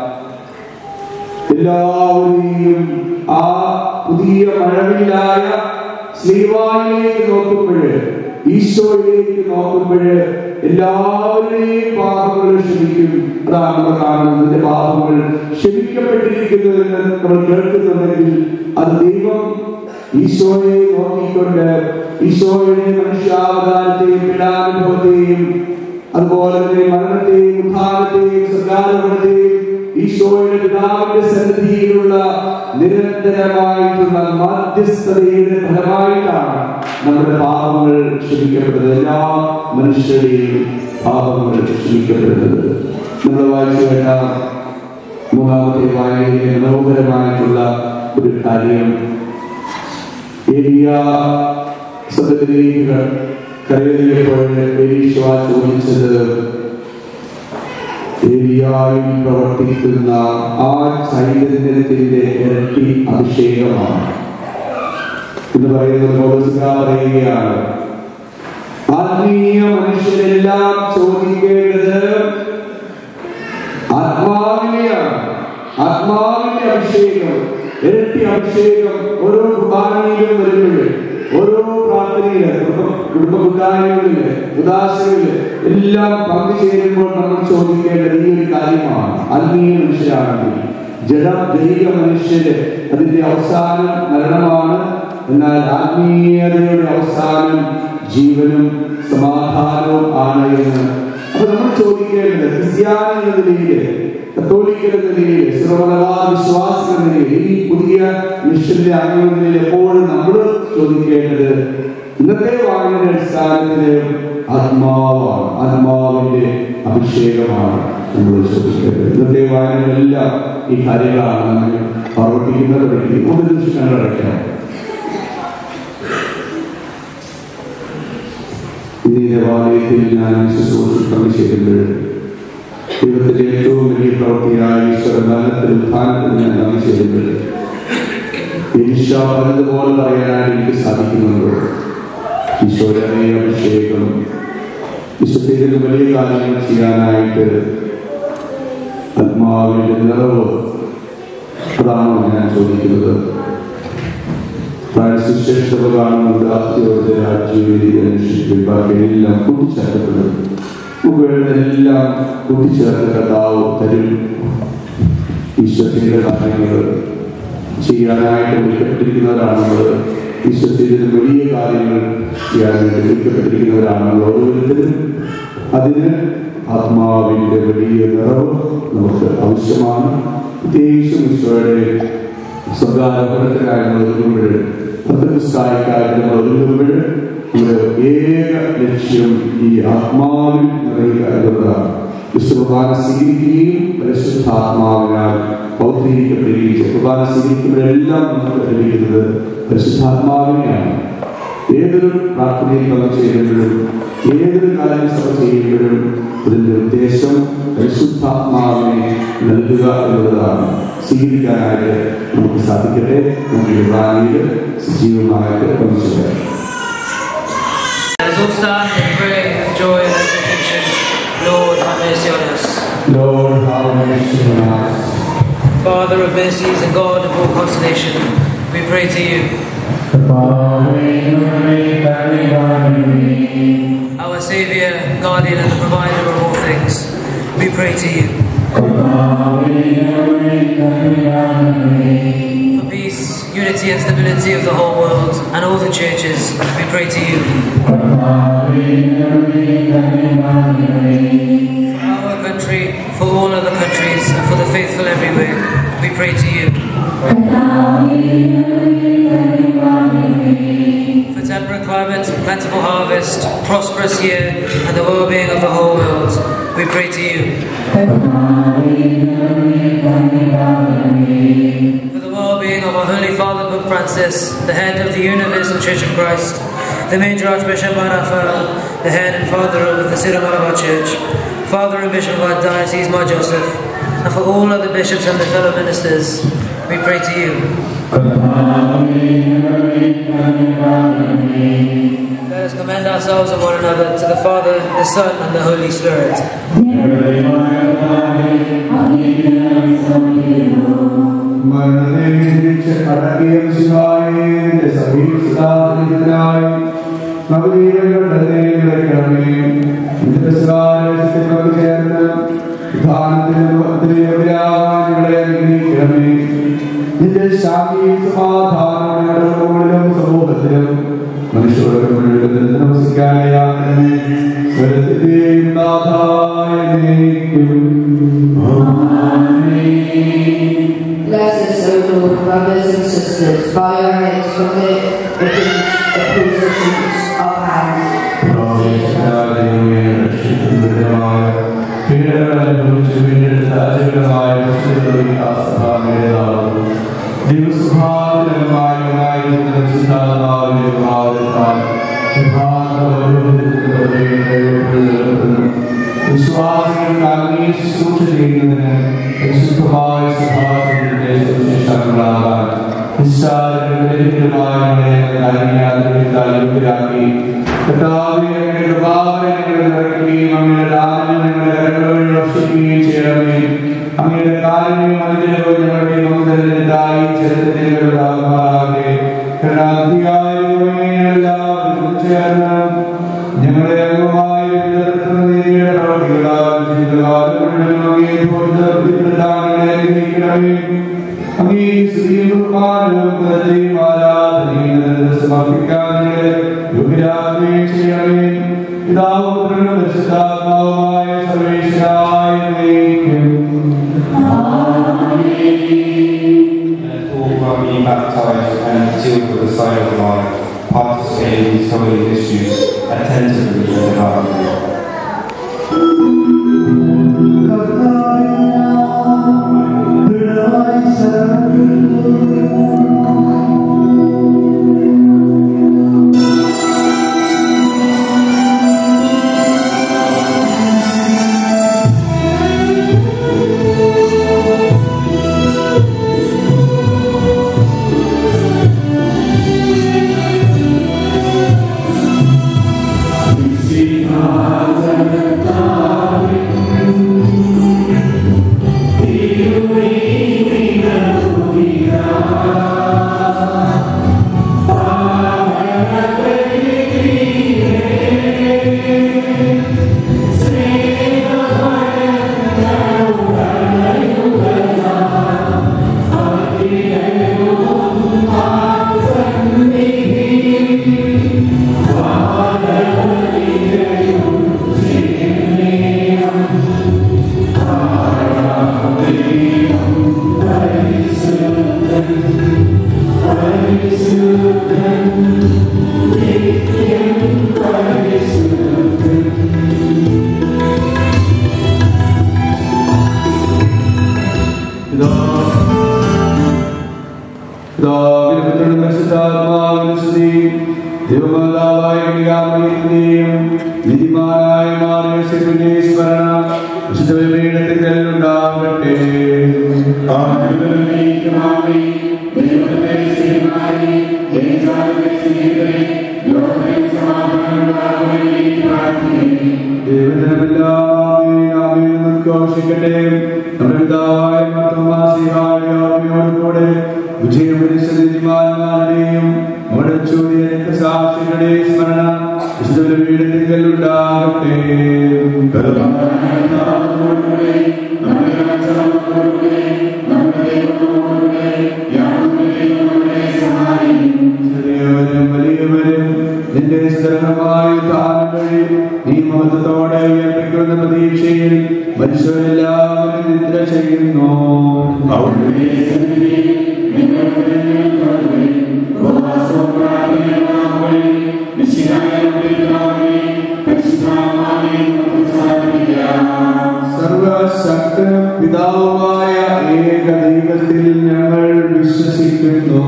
എല്ലാവരെയും ആ പുതിയ മഴവില്ലായ ശ്രീവായിലേക്ക് നോക്കുമ്പോൾ ഈശോയിലേക്ക് നോക്കുമ്പോൾ എല്ലാവരുടെയും പാപങ്ങൾ ക്ഷമിക്കും അതാണ് നമ്മൾ കാണുന്നത് നിന്റെ പാപങ്ങൾ ക്ഷമിക്കപ്പെട്ടിരിക്കുന്നു എന്ന് നമ്മൾ കേൾക്കുന്നുണ്ടെങ്കിൽ അത് ദൈവം ഈശോയെ നോക്കിക്കൊണ്ട് ഈശോയുടെ മനുഷ്യാവതാരത്തെയും പീഡാനുഭവത്തെയും അതുപോലെ തന്നെ മരണത്തെയും ഉദ്ധാനത്തെയും സർഗാരോഹണത്തെയും ഈശോയുടെ പിതാവിന്റെ സന്നിധിയിലുള്ള നിരന്തരമായിട്ടുള്ള മധ്യസ്ഥതയുടെ ഫലമായിട്ടാണ് നമ്മുടെ പാപങ്ങൾ ക്ഷമിക്കപ്പെടുന്നത് എല്ലാ മനുഷ്യരുടെയും പാപങ്ങൾ ക്ഷമിക്കപ്പെടുന്നത് നമ്മൾ വായിച്ചു കേട്ട മൂന്നാമത്തെ വായനയിലെ മനോഹരമായിട്ടുള്ള ഒരു കാര്യം ഏലിയ സദത്തിലേക്ക് കരയിലപ്പോൾ എലീശ ചോദിച്ചത് ഏലിയായിൽ പ്രവർത്തിക്കുന്ന ആ ചൈതന്യത്തിന്റെ ഇരട്ടി അഭിഷേകമാണ് എന്ന് പറയുന്നത് പൗലോസ്ലിഹ പറയുകയാണ് ആത്മീയ മനുഷ്യരെല്ലാം ചോദിക്കേണ്ടത് ആത്മാവിനെയാണ് ആത്മാവിന്റെ അഭിഷേകം ഇരട്ടി അഭിഷേകം ഓരോ കുർബാനയിലും വരുമ്പോൾ ഓരോ പ്രാർത്ഥനയില് കുടുംബ കുടുംബ കൂട്ടായ്മകളില് ഉദാശകളില് എല്ലാം പങ്കുചേരുമ്പോൾ നമ്മൾ ചോദിക്കേണ്ടത് ഈ ഒരു കാര്യമാണ് ആത്മീയ മനുഷ്യരാണെങ്കിൽ ജഡ ദൈവ മനുഷ്യര് അതിന്റെ അവസാനം മരണമാണ് എന്നാൽ ആത്മീയതയുടെ അവസാനം ജീവനും സമാധാനവും ആണ് എന്ന് അപ്പൊ നമ്മൾ ചോദിക്കേണ്ടത് ക്രിസ്ത്യാനി എന്ന നിലയിൽ കത്തോലിക്കൽ എന്ന നിലയിൽ സർവമലബാർ വിശ്വാസി എന്ന നിലയിൽ ഈ പുതിയ മിഷന്റെ അംഗങ്ങൾ നിലയിൽ എപ്പോഴും നമ്മൾ ചോദിക്കേണ്ടത് ഇന്നത്തെ വായനയുടെ അടിസ്ഥാനത്തില് ആത്മാവാണ് ആത്മാവിന്റെ അഭിഷേകമാണ് നമ്മൾ ചോദിക്കേണ്ടത് ഇന്നത്തെ വായനകളെല്ലാം ഈ കാര്യങ്ങളാണ് നമ്മൾ പ്രവർത്തിക്കുന്നത് പഠിക്കുന്നത് ഒരു ദിവസം കണ്ടടയ്ക്കണം ഇന്ന് ഈ ദേവാലയത്തിൽ ഞാൻ ശുശ്രൂഷ പങ്കുചേരുമ്പോൾ ദൈവത്തിന്റെ ഏറ്റവും വലിയ പ്രവൃത്തിയായ ഈശ്വരനാഥത്തിൽ ഉത്ഥാനത്തിൽ ഞാൻ പങ്കുചേരുമ്പോൾ ഈശ പറഞ്ഞതുപോലെ പറയാനായിട്ട് എനിക്ക് സാധിക്കുന്നുണ്ടോ ഈശോയുടെ അഭിഷേകം വിശുദ്ധയിൽ വലിയ കാര്യങ്ങൾ ചെയ്യാനായിട്ട് ആത്മാവിന്റെ നിറവ് അതാണോ ഞാൻ ചോദിക്കുന്നത് സുശേഷത കാണുന്നത് ആദ്യയുടെ രാജ്യവേദി അന്വേഷിക്കും ബാക്കിയെല്ലാം കൂട്ടിച്ചേർക്കപ്പെടും മുകളിലെല്ലാം കൂട്ടിച്ചേർത്ത് കഥാവ് തരും ഈശ്വരത്തിന്റെ കാര്യങ്ങൾ ചെയ്യാനായിട്ട് വിളിക്കപ്പെട്ടിരിക്കുന്നവരാണ് നമ്മൾ ഈശ്വരത്തിന്റെ വലിയ കാര്യങ്ങൾ ചെയ്യാനായിട്ട് വിളിക്കപ്പെട്ടിരിക്കുന്നവരാണ് നമ്മൾ ഓരോരുത്തരും അതിന് ആത്മാവിന്റെ വലിയ നിറവ് നമുക്ക് ആവശ്യമാണ് പ്രത്യേകിച്ചും ഈശോയുടെ സ്വകാര്യപരത്തിനായി നമ്മൾ ഒരുങ്ങുമ്പോൾ പത്രപുസ്തകക്കായി നമ്മൾ ഒരുങ്ങുമ്പോൾ നമ്മുടെ ഏക ലക്ഷ്യം ഈ ആത്മാവിൽ നിറയുക എന്നുള്ളതാണ് വിശ്വകുർബാന സ്വീകരിക്കുകയും പരിശുദ്ധാത്മാവിനാൽ പൗത്രീകരിക്കപ്പെടുകയും ചെയ്യും കുർബാന സ്വീകരിക്കുമ്പോഴെല്ലാം നമുക്ക് ലഭിക്കുന്നത് പരിശുദ്ധാത്മാവിനെയാണ് ഏതൊരു പ്രാർത്ഥനയിൽ പങ്കു ചെയ്യുമ്പോഴും ഏതൊരു കാര്യം സഭ ചെയ്യുമ്പോഴും അതിന്റെ ഉദ്ദേശം പരിശുദ്ധാത്മാവിനെ നൽകുക എന്നുള്ളതാണ് സ്വീകരിക്കാനായിട്ട് നമുക്ക് സാധിക്കട്ടെ നമുക്ക് ഈ കുർബാനയിൽ സജീവമായിട്ട് പങ്കുചേരാം Let us all stand and pray with joy and exultation. Lord, have mercy on us. Lord, have mercy on us. Father of mercies and God of all consolation, we pray to you. Our Saviour, guardian and the provider of all things, we pray to you. For peace, unity and stability of the whole world and all the churches, we pray to you. For our country, for all other countries, and for the faithful everywhere, we pray to you. For temperate climate, plentiful harvest, prosperous year, and the well-being of the whole world, we pray to you. For the well-being of our Holy Father Pope Francis, the head of the Universal Church of Christ, the Major Archbishop Raphael, the head and father of the Syro Malabar Church, Father and Bishop of our Diocese, Mar Joseph, and for all other bishops and their fellow ministers, we pray to you. Let us commend ourselves and one another to the Father, the Son, and the Holy Spirit. മരണത്തെ അടക്കിയ ശിവായേ സമീപനായി നവജീവങ്ങളുടെ വിളിക്കണമേ നിന്റെ സ്കാരത്തിൽ ചേർന്ന് ധാനത്തിലെ അനുഗ്രഹിക്കണമേ നിന്റെ ശാന്തിയും സമാധാനവും സമൂഹത്തിലും മനുഷ്യരുടെ മുഴുവൻ നമസ്കാരയാകണമേ സ്വരത്തിന്റെയും നാഥായ Bless us, O Lord, brothers and sisters, bow your heads from the, the, the positions of hands. പീഡനങ്ങൾ അനുഭവിച്ച് വീണ്ടെടുത്ത അജഗണമായ വിശ്വാസികൾക്ക് ആത്മീയ ശുശ്രൂഷ ചെയ്യുന്നതിന് പരിശുദ്ധമായ സ്വഭാവത്തിന്റെ സുവിശേഷങ്ങളാകാൻ യോഗ്യരാക്കി കർത്താവേ അങ്ങയുടെ കൃപാവരെ ഞങ്ങളെ നിറയ്ക്കുകയും അങ്ങയുടെ ദാനം ഞങ്ങളുടെ കരങ്ങൾ വഴി വർഷിക്കുകയും ചെയ്യണമേ അങ്ങയുടെ കാരുണ്യം അനുഗ്രഹവും ഞങ്ങളുടെ മന്ദിരത്തിനായി ചരിത്രത്തിലുള്ളതാകാതെ കരുണാധികാരിയുമേ എല്ലാവരും ചേർന്ന് ഞങ്ങളെ അംഗമായി പിതൃത്വനീതിയുടെ പ്രവൃത്തികളാൽ ജീവിതകാലം മുഴുവൻ അങ്ങേ ഭോജനപ്രദാനങ്ങളെ അനുഗ്രഹിക്കണമേ അങ്ങേ ശ്രീകുമാരനും പ്രതയും ആരാധനയും സമർപ്പിക്കാൻ ഞങ്ങളെ യോഗ്യരാകുകയും ചെയ്യണമേ പിതാവും പുത്രനും പരിശുദ്ധാത്മാവുമായ സർവേശ്വരായ എന്നേക്കും. and all who are being baptized and sealed with the sign of life, participate in these holy mysteries attentively and devoutly. പിതാവിനും പുത്രനും പരിശുദ്ധാത്മാവിനും സ്തുതി. ദൈവമാതാവായ കന്യകാമറിയത്തിന്റെയും നീതിമാനായ മാറിയ സ്മരണ വിശുദ്ധ ബലിപീഠത്തിങ്കൽ ഉണ്ടാകട്ടെ. ദൈവജനമെല്ലാം ആമേൻ, ആമേൻ എന്ന് ഉദ്ഘോഷിക്കട്ടെ. നമ്മുടെ പിതാവായ മാർത്തോമാസിഹായോടുകൂടെ വിജയപുരുഷ നീതിമാന്മാരുടെയും മുടച്ചൂടിയ രക്തസാക്ഷികളുടെയും സ്മരണ വിശുദ്ധ ബലിപീഠത്തിങ്കൽ ഉണ്ടാകട്ടെ ചെറിയവരും വലിയവരും നിന്റെ സ്ഥിരമായ ദാനം വഴി നീ മഹത്വത്തോടെ ഉയർപ്പിക്കുന്ന പ്രതീക്ഷയിൽ മനുഷ്യരെല്ലാവരും നിദ്ര ചെയ്യുന്നു സർവശക്തനും പിതാവുമായ ഏക ദൈവത്തിൽ ഞങ്ങൾ വിശ്വസിക്കുന്നു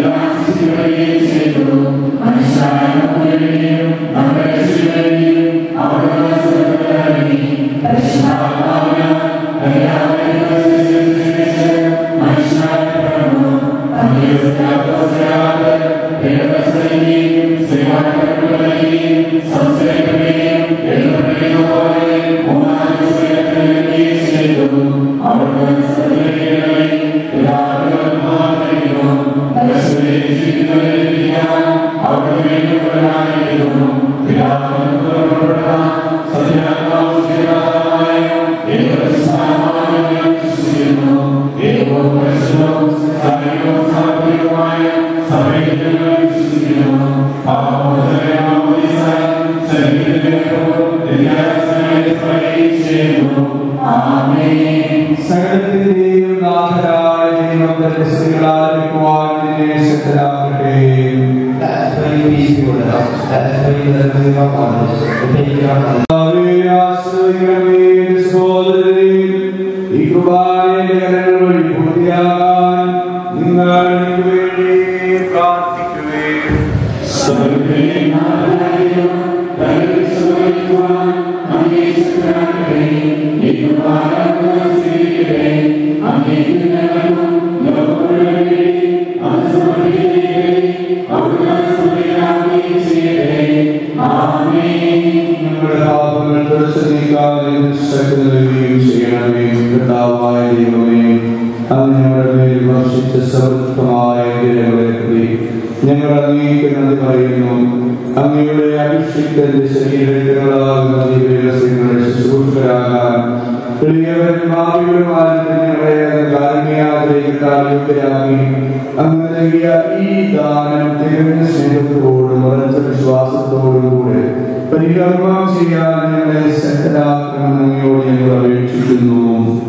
Thank മനസ്സിലാക്കട്ടെ Let us pray peace be with us. Let us pray for the moving of others, the taking of others. കർത്താവേ, ആശ്രയിക്കണമേ, എന്റെ സഹോദരരെ. ഈ കുർബാനയുടെ കരങ്ങൾ വഴി പൂർത്തിയാകാൻ നിങ്ങൾ എനിക്ക് വേണ്ടി പ്രാർത്ഥിക്കുവേൻ. ഞങ്ങളുടെ പാപങ്ങൾ തുടച്ചു നീക്കാതെ ശക്തി നൽകുകയും ചെയ്യണമേ കർത്താവായ ദൈവമേ അങ്ങ് ഞങ്ങളുടെ മേൽ വർഷിച്ച സമൃദ്ധമായ ജനങ്ങളെ പ്രതി ഞങ്ങൾ അങ്ങേക്ക് നന്ദി പറയുന്നു അങ്ങയുടെ അഭിഷിക്തന്റെ ശരീരങ്ങളാകുന്ന ദിവ്യരസ്യങ്ങളുടെ ശുശ്രൂഷകരാകാൻ എളിയവരും ഭാവികളുമാരും ഞങ്ങളെ കാരുണ്യാഗ്രഹിക്കാക്കി അങ്ങ് നൽകിയ ഈ ദാനം തികഞ്ഞ സ്നേഹത്തോടും ഉറച്ച വിശ്വാസത്തോടും കൂടെ പരികർമ്മം ചെയ്യാൻ ഞങ്ങളെ ശക്തരാക്കണമെന്ന് അങ്ങയോട് ഞങ്ങൾ അപേക്ഷിക്കുന്നു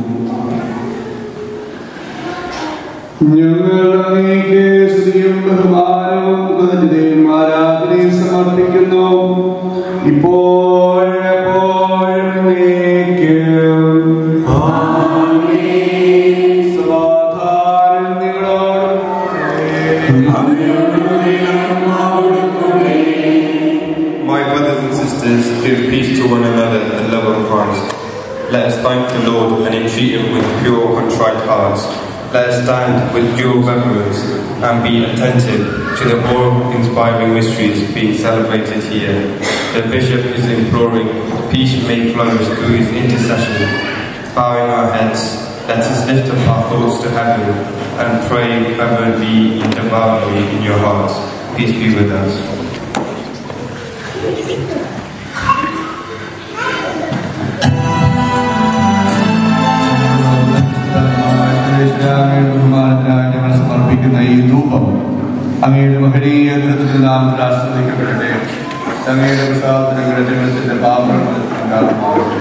ഞങ്ങൾ അങ്ങേക്ക് സ്തുതിയും ബഹുമാനവും കൃതജ്ഞതയും ആരാധനയും സമർപ്പിക്കുന്നു ഇപ്പോഴും എപ്പോഴും എന്നേക്കും. സമാധാനം My brothers and sisters, give peace to one another and love of Christ. Let us thank the Lord and entreat Him with pure, contrite hearts. Let us stand with due reverence and be attentive to the awe-inspiring mysteries being celebrated here. The Bishop is imploring peace may flourish through his intercession. Bowing our heads, let us lift up our thoughts to heaven and pray fervently and devoutly in your hearts. Peace be with us. ബഹുമാനത്തിനായി ഞങ്ങൾ സമർപ്പിക്കുന്ന ഈ ധൂപം അങ്ങയുടെ മഹനീയ കൃത്യത്തിൽ നാം ആശ്രയിക്കപ്പെടട്ടെ അങ്ങയുടെ പ്രസാദനങ്ങളുടെ ജനത്തിന്റെ പാപങ്ങൾ ഉണ്ടാകുമാറട്ടെ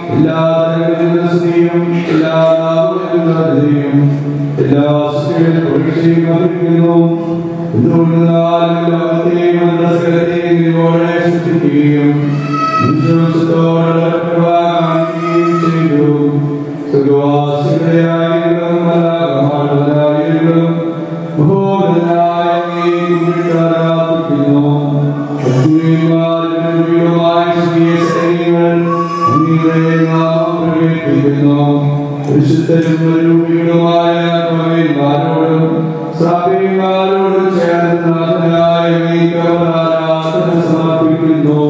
എല്ലാ പ്രതീക്ഷയും അർപ്പിക്കുന്നു എന്തുകൊണ്ട് ലോകത്തെയും മന്ത്രസകലത്തെയും നിന്നോടെ സൃഷ്ടിക്കുകയും വിശ്വാസത്തോടെ കാണിക്കുകയും ചെയ്തു സ്വർഗവാസികളെയായിരുന്നും മലാകമാടുന്നതായിരുന്നും ബഹുബലനായ നീ കുമ്പിട്ടാരാധിക്കുന്നു ശക്തിമാരുമായ സ്ത്രീയ സൈന്യങ്ങൾ നിങ്ങളുടെ നാമം പ്രകീർത്തിക്കുന്നു വിശുദ്ധരും രൂപികളുമായ കവിന്മാരോടും സാബിമാരോടും ചേർന്ന് നാഥനായ നീക്ക് ആരാധന സമർപ്പിക്കുന്നു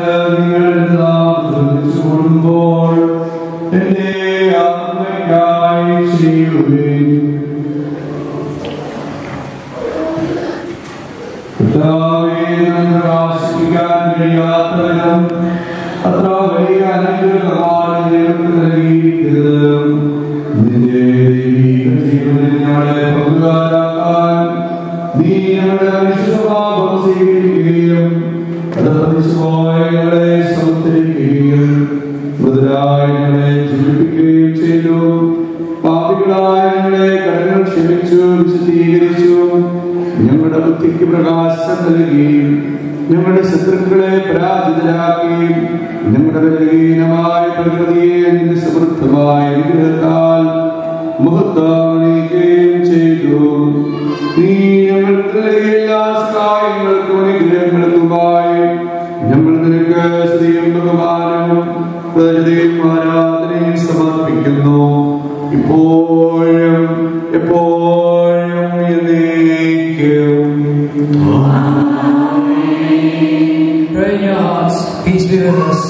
എന്റെ ആത്മയ്ക്കായി ചെയ്യുകയും കർത്താവേ, ഞങ്ങൾക്ക് ആശ്രയിക്കാൻ കഴിയാത്തവനും അത്ര വലിയ അനുഗ്രഹമാണ് ഞങ്ങൾക്ക് നൽകിയിരിക്കുന്നത്. നിന്റെ ദൈവിക ജീവനിൽ ഞങ്ങളെ പങ്കുകാരാക്കാൻ നീ ഞങ്ങളുടെ വിശ്വഭാവം സ്വീകരിക്കുകയും കടപ്പതിച്ചുപോയ ഞങ്ങളെ സംതരിക്കുകയും മൃതരായ ഞങ്ങളെ ജീവിപ്പിക്കുകയും ചെയ്തു പാപികളായ ഞങ്ങളെ കടങ്ങൾ ക്ഷമിച്ചു വിശദീകരിച്ചു ഞങ്ങളുടെ ബുദ്ധിക്ക് പ്രകാശം നൽകുകയും ഞങ്ങളുടെ ശത്രുക്കളെ പരാജിതരാക്കുകയും ഞങ്ങളുടെ ബലഹീനമായ പ്രകൃതിയെ നിന്റെ സമൃദ്ധമായ വിഗ്രഹത്താൽ മുഖത്താണിക്കുകയും ചെയ്തു നീ ഞങ്ങൾക്ക് നൽകിയ എല്ലാ സഹായങ്ങൾക്കും അനുഗ്രഹങ്ങൾക്കുമായി ഞങ്ങൾ നിനക്ക് സ്ത്രീയും ബഹുമാനവും പ്രജതയും ആരാധനയും സമർപ്പിക്കുന്നു ഇപ്പോഴും എപ്പോഴും എന്നേക്കും Pray in your hearts. Peace be with us.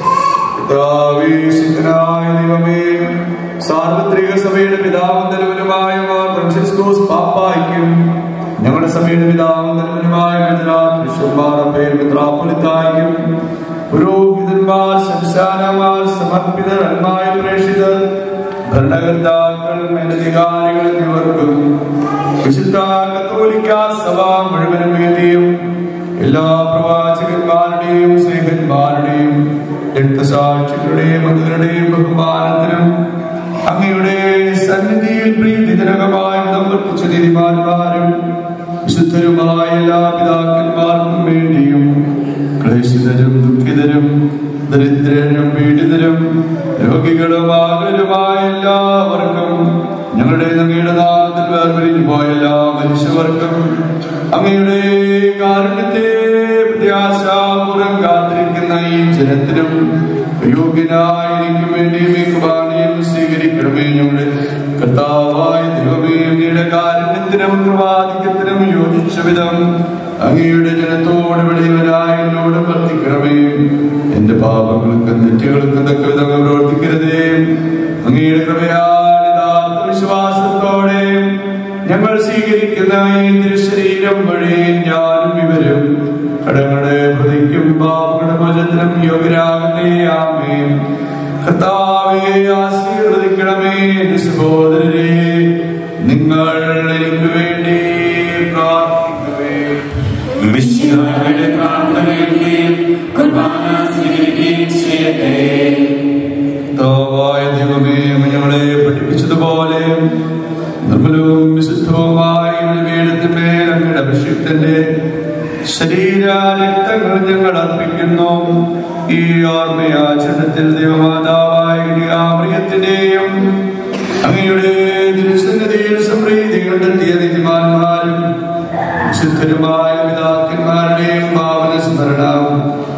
കർത്താവേശിതനായ ദൈവമേ സാർവത്രിക സഭയുടെ പിതാവും തലവനുമായ മാർ ഫ്രാൻസിസ്കോസ് പാപ്പായ്ക്കും ഞങ്ങളുടെ സഭയുടെ പിതാവും തലവനുമായ മെത്രാപ്പൊലിത്തായ്ക്കും പുരോഹിതന്മാർ ശംശാനമാർ സമർപ്പിതർ അന്മായ പ്രേക്ഷിതർ ഭരണകർത്താക്കൾ മേലധികാരികൾ എന്നിവർക്കും വിശുദ്ധ കത്തോലിക്ക സഭ മുഴുവനും വേണ്ടിയും എല്ലാ പ്രവാചകന്മാരുടെയും സ്നേഹന്മാരുടെയും രക്തസാക്ഷികളുടെയും മധുരുടെയും ബഹുമാനത്തിനും അങ്ങയുടെ സന്നിധിയിൽ പ്രീതിജനകമായ ദമ്പർപ്പിച്ച നീതിമാന്മാരും വിശുദ്ധരുമായ എല്ലാ പിതാക്കന്മാർക്കും വേണ്ടിയും ക്ലേശിതരും ദുഃഖിതരും ദരിദ്രരും പീഡിതരും രോഗികളും ആകുലരുമായ എല്ലാവർക്കും ഞങ്ങളുടെ അങ്ങയുടെ നാമത്തിൽ വേർപിരിഞ്ഞു പോയ എല്ലാ മനുഷ്യവർക്കും അങ്ങയുടെ കാരുണ്യത്തെ പ്രത്യാശാപൂർവം കാത്തിരിക്കുന്ന ഈ ജനത്തിനും യോഗ്യനായ എനിക്ക് വേണ്ടി മിക്കുവാനെയും സ്വീകരിക്കണമേ ഞങ്ങളുടെ കർത്താവായ ദൈവമേ അങ്ങയുടെ കാരുണ്യത്തിനും പ്രവാദിക്കത്തിനും യോജിച്ച വിധം അങ്ങയുടെ ജനത്തോട് വിളിയവനായ എന്നോട് വർത്തിക്കണമേ എന്റെ പാപങ്ങൾക്കും തെറ്റുകൾക്കും തക്ക വിധം പ്രവർത്തിക്കരുതേ അങ്ങയുടെ കൃപയാൽ യഥാർത്ഥ വിശ്വാസത്തോടെ ഞങ്ങൾ സ്വീകരിക്കുന്ന ഈ തിരുശരീരം വഴി ഞാനും ഇവരും കടങ്ങളുടെ പ്രതിക്കും പാപങ്ങളുടെ മോചനത്തിനും യോഗ്യരാകട്ടെ ആമേ കർത്താവെ ആശീർവദിക്കണമേ എന്റെ സഹോദരരെ നിങ്ങൾ എനിക്ക് വേണ്ടി പ്രാർത്ഥിക്കണമേ മിശിഹായുടെ പ്രാർത്ഥനയുടെയും കുർബാന സ്വീകരിക്കുകയും ചെയ്യട്ടെ കർത്താവായ ദൈവമേ അങ്ങ് ഞങ്ങളെ പഠിപ്പിച്ചതുപോലെ നിർമ്മലവും വിശുദ്ധവുമായ വേടത്തിന്മേൽ അങ്ങയുടെ അഭിഷിക്തന്റെ ശരീര രക്തങ്ങൾ ഞങ്ങൾ അർപ്പിക്കുന്നു ഈ ഓർമ്മയാചരണത്തിൽ ദൈവമാതാവായ ആമൃയത്തിന്റെയും അങ്ങയുടെ തിരുസന്നിധിയിൽ സംപ്രീതി കണ്ടെത്തിയ നീതിമാന്മാരും വിശുദ്ധരുമായ പിതാക്കന്മാരുടെയും ഭാവന സ്മരണം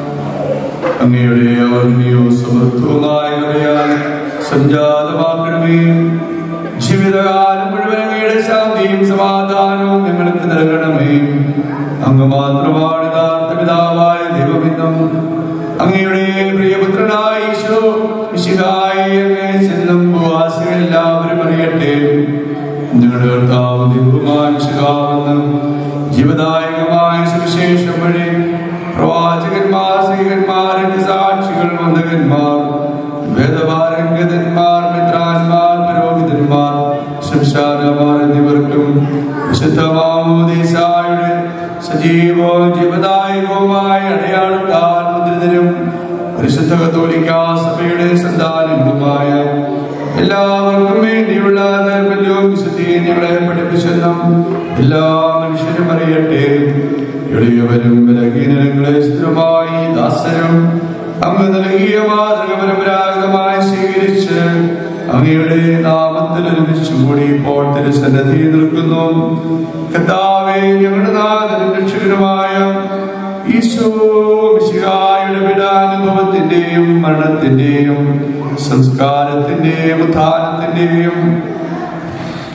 അങ്ങയുടെ അവർണിയോ സമൃദ്ധവുമായ കൃപയാൽ സംജാതമാക്കണമേ ജീവിതകാലം മുഴുവൻ അങ്ങയുടെ ശാന്തിയും സമാധാനവും ഞങ്ങൾക്ക് നൽകണമേ അങ്ങ് മാത്രമാണ് യഥാർത്ഥ പിതാവായ ദൈവമെന്നും അങ്ങയുടെ പ്രിയപുത്രനായ ഈശോ വിശിഹായി അങ്ങേ ചെല്ലും ഭൂവാസികൾ എല്ലാവരും അറിയട്ടെ ഞങ്ങളുടെ കർത്താവ് ദൈവമായ വിശിഹാവെന്നും ജീവദായകമായ സുവിശേഷം വഴി പ്രവാചകന്മാർ സ്ത്രീകന്മാർ സാക്ഷികൾ വന്ദകന്മാർ വേദപാരംഗതന്മാർ മിത്രാന്മാർ പുരോഹിതന്മാർ ശംശാനമാർ എന്നിവർക്കും വിശുദ്ധമാമോദീസായുടെ സജീവവും ജീവദായകവുമായ അടയാളത്താൽ മുദ്രിതരും പരിശുദ്ധ കത്തോലിക്ക സഭയുടെ സന്താനങ്ങളുമായ എല്ലാവർക്കും വേണ്ടിയുള്ള നൈർമല്യവും വിശുദ്ധിയും ഞങ്ങളെ പഠിപ്പിച്ചെന്നും എല്ലാ മനുഷ്യരും അറിയട്ടെ എളിയവരും ബലഹീനങ്ങളെ സ്ഥിരമായി ദാസരും അങ്ങ് നൽകിയ മാതൃക പരമ്പരാഗതമായി സ്വീകരിച്ച് അങ്ങയുടെ നാമത്തിൽ ഒരുമിച്ച് കൂടി ഇപ്പോൾ തിരുസന്നദ്ധി നിൽക്കുന്നു കർത്താവേ ഞങ്ങളുടെ നാഥനും രക്ഷകനുമായ ഈശോ മിശിഹായുടെ വിടാനുഭവത്തിന്റെയും മരണത്തിന്റെയും സംസ്കാരത്തിന്റെയും ഉത്ഥാനത്തിന്റെയും മഹനീയ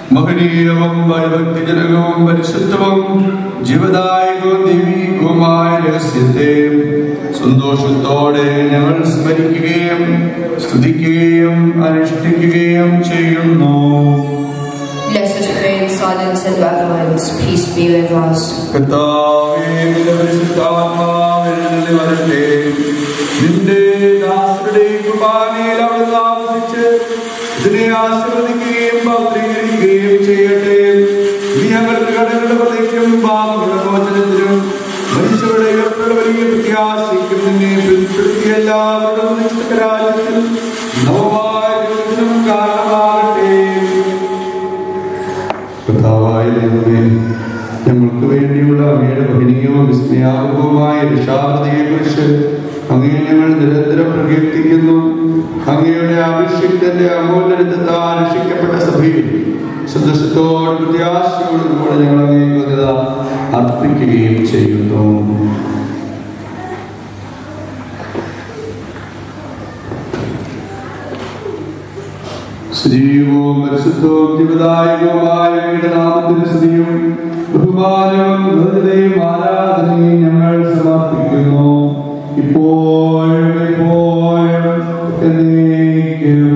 മഹനീയവും ഭയഭക്തിജനകവും പരിശുദ്ധവും ജീവദായകവും ദൈവീകവുമായ രഹസ്യത്തെ സന്തോഷത്തോടെ ഞങ്ങൾ സ്മരിക്കുകയും സ്തുതിക്കുകയും അനുഷ്ഠിക്കുകയും ചെയ്യുന്നു Let us pray in silence and reverence. Peace be with us. കർത്താവേ, നിന്റെ പരിശുദ്ധാത്മാവ് എഴുന്നള്ളി വരട്ടെ. നിന്റെ ദാസരുടെ കുർബാനയിൽ അവിടുന്ന് ആവസിച്ച് ഇതിനെ ആശീർവദിക്കുകയും പൗത്രീകരിക്കുകയും ചെയ്യട്ടെ നീ ഞങ്ങൾക്ക് കടങ്ങളുടെ പ്രതിക്കും പാപങ്ങളുടെ മോചനത്തിനും മനുഷ്യരുടെ ഉയർത്തുള്ള വലിയ പ്രത്യാശയ്ക്കും നിന്നെ പിടിപ്പെടുത്തിയ എല്ലാവരുടെ നിശ്ചിത രാജ്യത്തിൽ നവമായ ജീവിതത്തിനും കാരണമാകട്ടെ കർത്താവായ ദൈവമേ ഞങ്ങൾക്ക് വേണ്ടിയുള്ള അങ്ങയുടെ മഹനീയവും വിസ്മയാപകവുമായ രക്ഷാപതിയെക്കുറിച്ച് അങ്ങയെ ഞങ്ങൾ നിരന്തരം പ്രകീർത്തിക്കുന്നു അങ്ങയുടെ അഭിഷിക്തന്റെ അമൂല്യത്താൽ രക്ഷിക്കപ്പെട്ട സഭയിൽ സന്തോഷത്തോടും പ്രത്യാശയോടും കൂടെ ഞങ്ങൾ അങ്ങേ കൃതത അർപ്പിക്കുകയും ചെയ്യുന്നു സജീവവും പരിശുദ്ധവും ജീവദായകവുമായ അങ്ങയുടെ നാമത്തിന് സ്തുതിയും ബഹുമാനവും ബഹുതയും ആരാധനയും ഞങ്ങൾ സമർപ്പിക്കുന്നു ഇപ്പോഴും എപ്പോഴും എന്നേക്കും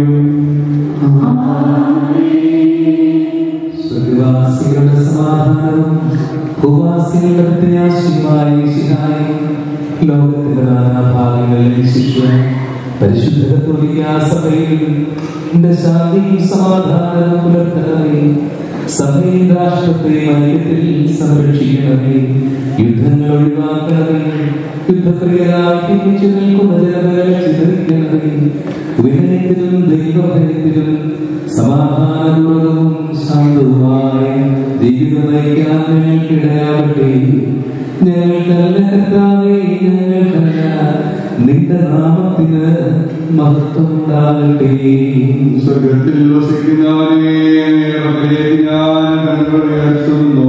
സ്വർഗവാസികളുടെ സമാധാനവും ഭൂവാസികളുടെ പ്രത്യാശയുമായ ഈശോയായി ലോകത്തിന്റെ നാനാഭാഗങ്ങളിൽ വിശിഷ്യ പരിശുദ്ധ കത്തോലിക്കാ സഭയിൽ നിന്റെ ശാന്തിയും സമാധാനവും പുലർത്തണമേ സഭയും രാഷ്ട്രത്തെയും ഐക്യത്തിൽ സംരക്ഷിക്കണമേ യുദ്ധങ്ങൾ ഒഴിവാക്കണമേ യുദ്ധപ്രിയരായി തിരിച്ചു നിൽക്കുന്ന ജനതകളെ ചിതറിക്കണമേ വിനയത്തിലും ദൈവഭയത്തിലും സമാധാനപൂർവ്വവും ശാന്തവുമായ ജീവിതം നയിക്കാൻ ഞങ്ങൾക്കിടയാവട്ടെ ഞങ്ങൾക്കല്ല കർത്താവേ ഞങ്ങൾക്കല്ല നിന്റെ നാമത്തിന് മഹത്വം ഉണ്ടാകട്ടെ സ്വർഗത്തിൽ വസിക്കുന്നവനെ പക്കലേക്ക് ഞാൻ കണ്ടുയർത്തുന്നു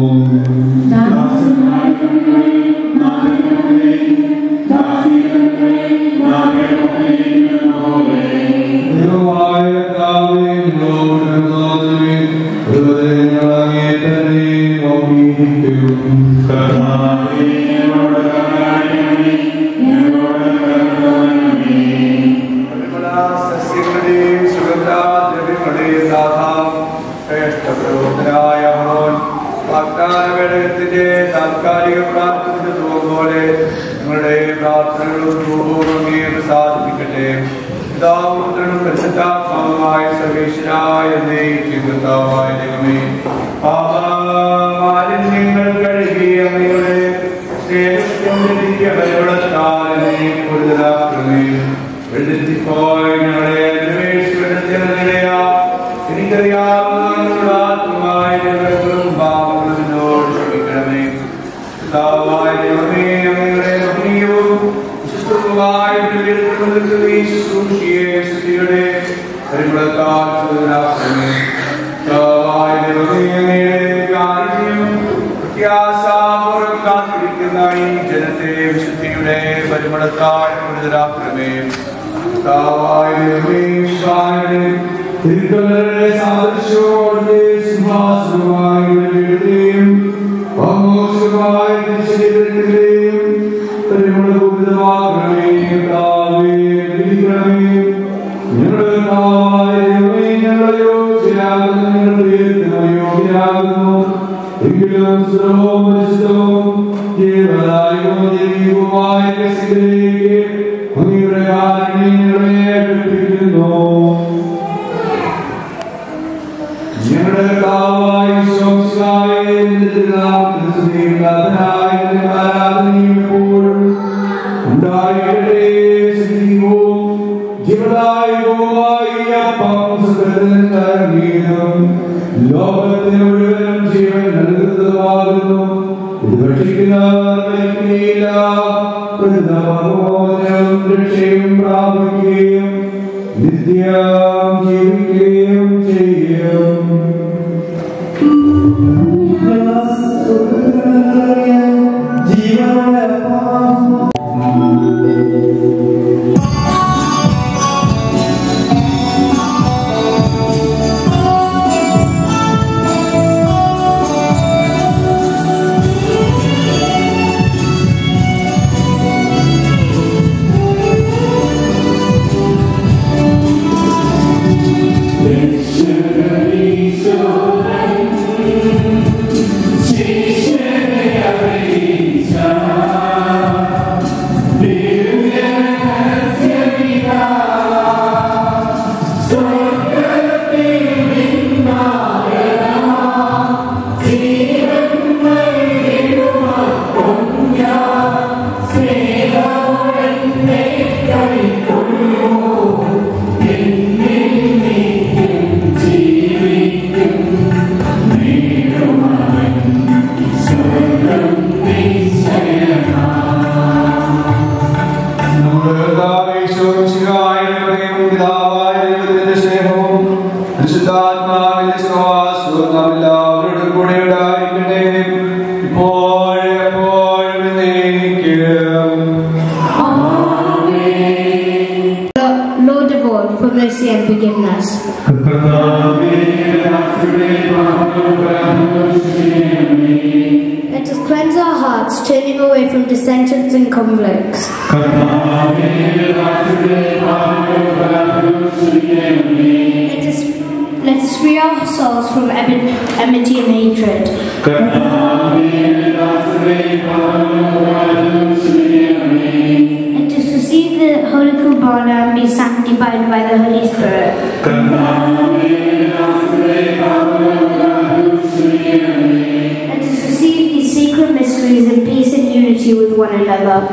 ദൈവമായ കർത്താവേ, ഞങ്ങളോട് കരുണ തോന്നണമേ. അതുവരെ ഞങ്ങൾ അങ്ങയെ തന്നെ നോക്കിയിരിക്കും. കർത്താവേ, ഞങ്ങളോട് കരുണയായിരിക്കണമേ. ഞങ്ങളോട് കരുണ തോന്നണമേ. സസ്യങ്ങളുടെയും സുഗന്ധാദ്രവ്യങ്ങളുടെയും നാഥാം ശ്രേഷ്ഠപ്രബോധനായ അഹ്റോൻ വാഗ്ദാന ഘടകത്തിന്റെ താൽക്കാലിക പ്രാർത്ഥന പോലെ നിങ്ങളുടെ പ്രാർത്ഥനകളും ധൂപവും സാധിപ്പിക്കട്ടെ പിതാവും പുത്രനും പരിശുദ്ധാത്മാവുമായ സർവേശ്വരായ കർത്താവായ ദൈവമേ പാപമാലിന്യങ്ങൾ കഴുകി അങ്ങയുടെ സ്നേഹത്തിന്റെ ബലവളത്താലെ കൂടുതലാക്കണമേ വെള്ളത്തിപ്പോയി ഞങ്ങളെ അന്വേഷിക്കണത്തിനെതിരെയാ എനിക്കറിയാവുന്ന ആത്മായ ഞങ്ങൾക്കും പാപങ്ങളോട് ക്ഷമിക്കണമേ പിതാവായ ദൈവമേ അങ്ങയുടെ മഹനീയവും വിശുദ്ധവുമായ ഉയർത്തുന്നതിൽ ഈ ശുശ്രൂഷയെ സ്തുതിയുടെ പരിമളത്താൽ കൂടുതലാക്കണമേ പിതാവായ ദൈവമേ അങ്ങയുടെ കാരുണ്യം പ്രത്യാശാപൂർവ്വം കാത്തിരിക്കുന്ന ഈ ജനത്തെ വിശുദ്ധിയുടെ പരിമളത്താൽ കൂടുതലാക്കണമേ കർത്താവായ ദൈവമേ, വിശുദ്ധായുടെ തിരുക്കല്ലുകളുടെ സാദൃശ്യത്തോടെ സിംഹാസനമായി ഉയരുകയും ആഘോഷമായ ശരീരത്തിലെയും പരിമളപൂരിതമാക്കണമേ കർത്താവേ, ഗ്രഹിക്കണമേ. ഞങ്ങളുടെ കർത്താവായ ദൈവമേ, ഞങ്ങളെ യോഗ്യരാകുന്നു, ഞങ്ങളുടെ ദൈവത്തിന് അയോഗ്യരാകുന്നു. എങ്കിലും സുരവും പരിശുദ്ധവും ജീവദായകവും ദൈവികവുമായ രഹസ്യത്തിലേക്ക് അങ്ങയുടെ കാരുണ്യങ്ങളെ അടുപ്പിക്കുന്നു ഞങ്ങളുടെ കർത്താവായ ഈശോമിശിഹായേ, നിന്റെ തിരുനാമത്തിന് സ്തുതിയും ആരാധനയും ആരാധനയും എപ്പോഴും ഉണ്ടായിരിക്കട്ടെ. സ്തുതിയും ജീവദായകവുമായ ഈ അപ്പം സ്വർഗ്ഗത്തിൽ നിന്ന് ഇറങ്ങിയതും ലോകത്തിന് മുഴുവനും ജീവൻ നൽകുന്നതുമാകുന്നു ഇത് ഭക്ഷിക്കുന്നവർക്കില്ല പ്രതിതമോചനവും രക്ഷയും പ്രാപിക്കുകയും നിത്യം ജീവിക്കുകയും ചെയ്യും ും പരിശുദ്ധാത്മാവിന്റെ ശ്വാസവും നാം എല്ലാവരോടും കൂടെ ഉണ്ടായിരിക്കട്ടെ ഇപ്പോഴും എപ്പോഴും എന്നേക്കും. Lord of all, for mercy and forgiveness. Let us cleanse our hearts, turning away from dissensions and conflicts. Let us, let us free our souls from em- enmity and hatred. Let us receive the Holy Kurbana and be sanctified by the Holy Spirit. Let us receive these sacred mysteries in peace and unity with one another.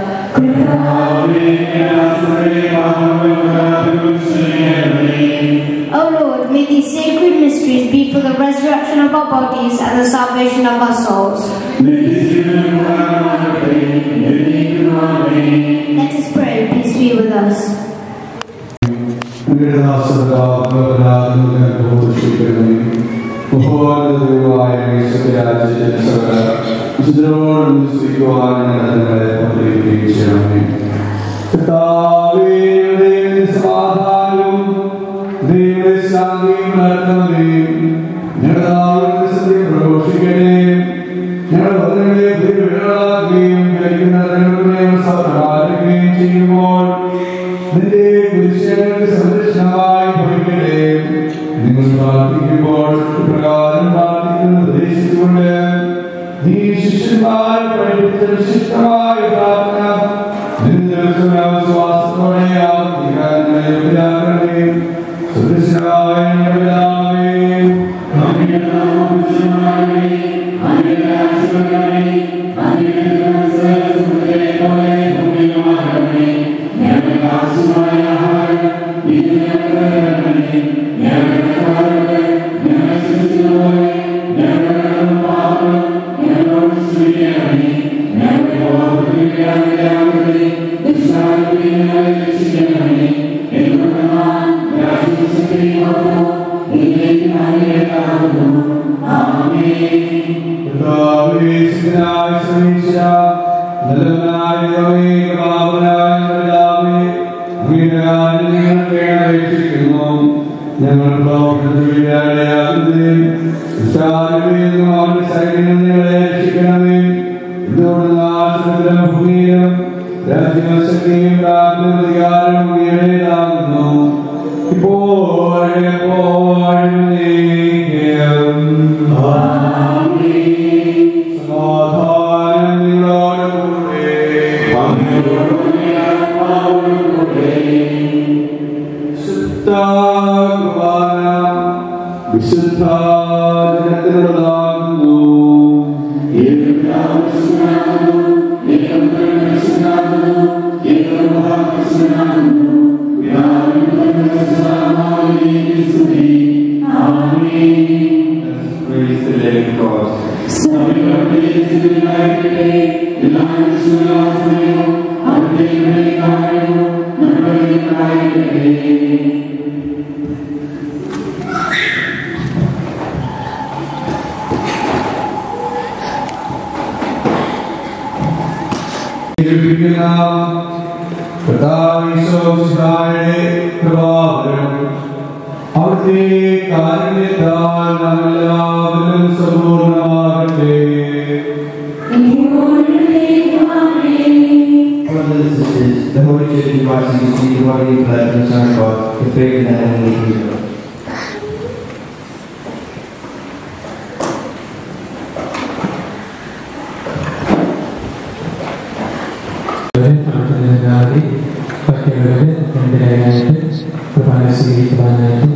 O Lord, may these sacred mysteries be for the resurrection of our bodies and the salvation of our souls. Let us pray, peace be with us. ചെയ്യുമ്പോൾ നിന്റെ പുരുഷന്റെ സംരക്ഷണമായി ഭവിക്കട്ടെ നിങ്ങൾ പ്രാർത്ഥിക്കുമ്പോൾ പ്രകാരം പ്രാർത്ഥിക്കുന്നത് ഉദ്ദേശിച്ചുകൊണ്ട് നീ ശിഷ്യന്മാർ പഠിപ്പിച്ച വിശിഷ്ടമായ പ്രാർത്ഥന നിന്റെ വിശ്വാസത്തോടെ ആവർത്തിക്കാനായി സദൃശനായ പിതാവേ, പിതാവേ, ശിവനായ സർവ്വേശ്വര, നല്ലവനായ ദൈവമേ, കൃപാവനായ പിതാവേ, അങ്ങയുടെ ആനുകൂല്യങ്ങൾ ഞങ്ങൾ അപേക്ഷിക്കുന്നു. ഞങ്ങൾ പ്രവർത്തനത്തിലാകുന്നതിനും വിശാലമേതും അവന്റെ സൈന്യം ഞങ്ങളെ രക്ഷിക്കണമേ ഇതോടുള്ള ഭൂമിയിലും രാജ്യശക്തിയും പ്രാർത്ഥനയും അധികാരവും അങ്ങയുടേതാകുന്നു ഇപ്പോഴും എപ്പോഴും എന്നേക്കും. സമാധാനം നിങ്ങളോടുകൂടെ. വിശുദ്ധ കുർബാന വിശുദ്ധ ജനത്തിനുള്ളതാകുന്നു Praise the living God. ജീവിക്കുന്ന കർത്താവിശ്വാസിയായ പ്രഭാകരം അവിടുത്തെ കാരുണ്യത്താൽ നാം എല്ലാവരും സമ്പൂർണ്ണമാകട്ടെ Brothers and sisters, the Holy Church invites you to see the body and blood of the Son of God, the faith in the heavenly kingdom. നാട്ടിലെ പട്ടികളുടെ എന്തിനായിട്ട് കുർബാന സ്വീകരിക്കുവാനായിട്ട്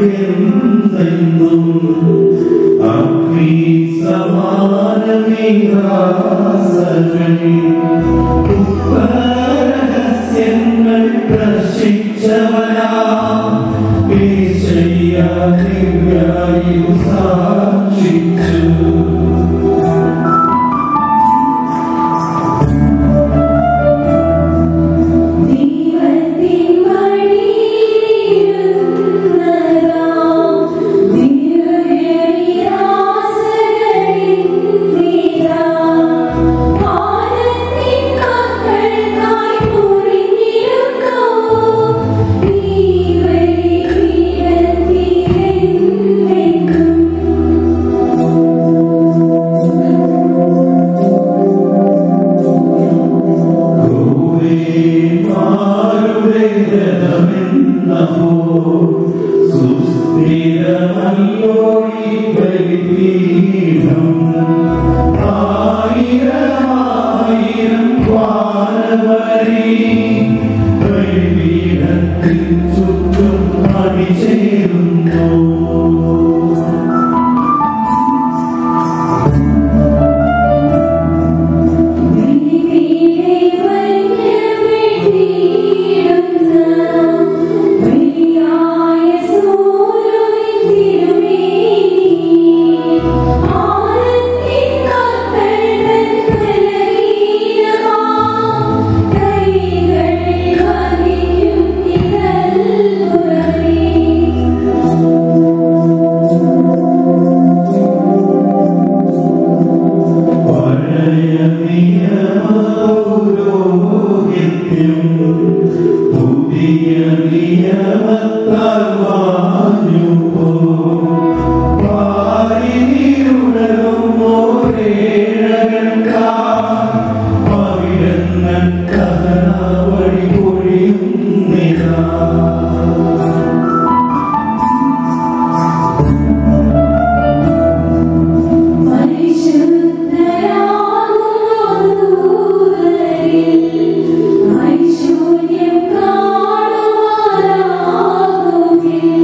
ഐശ്വര്യം കാണുവാനാകുകിൽ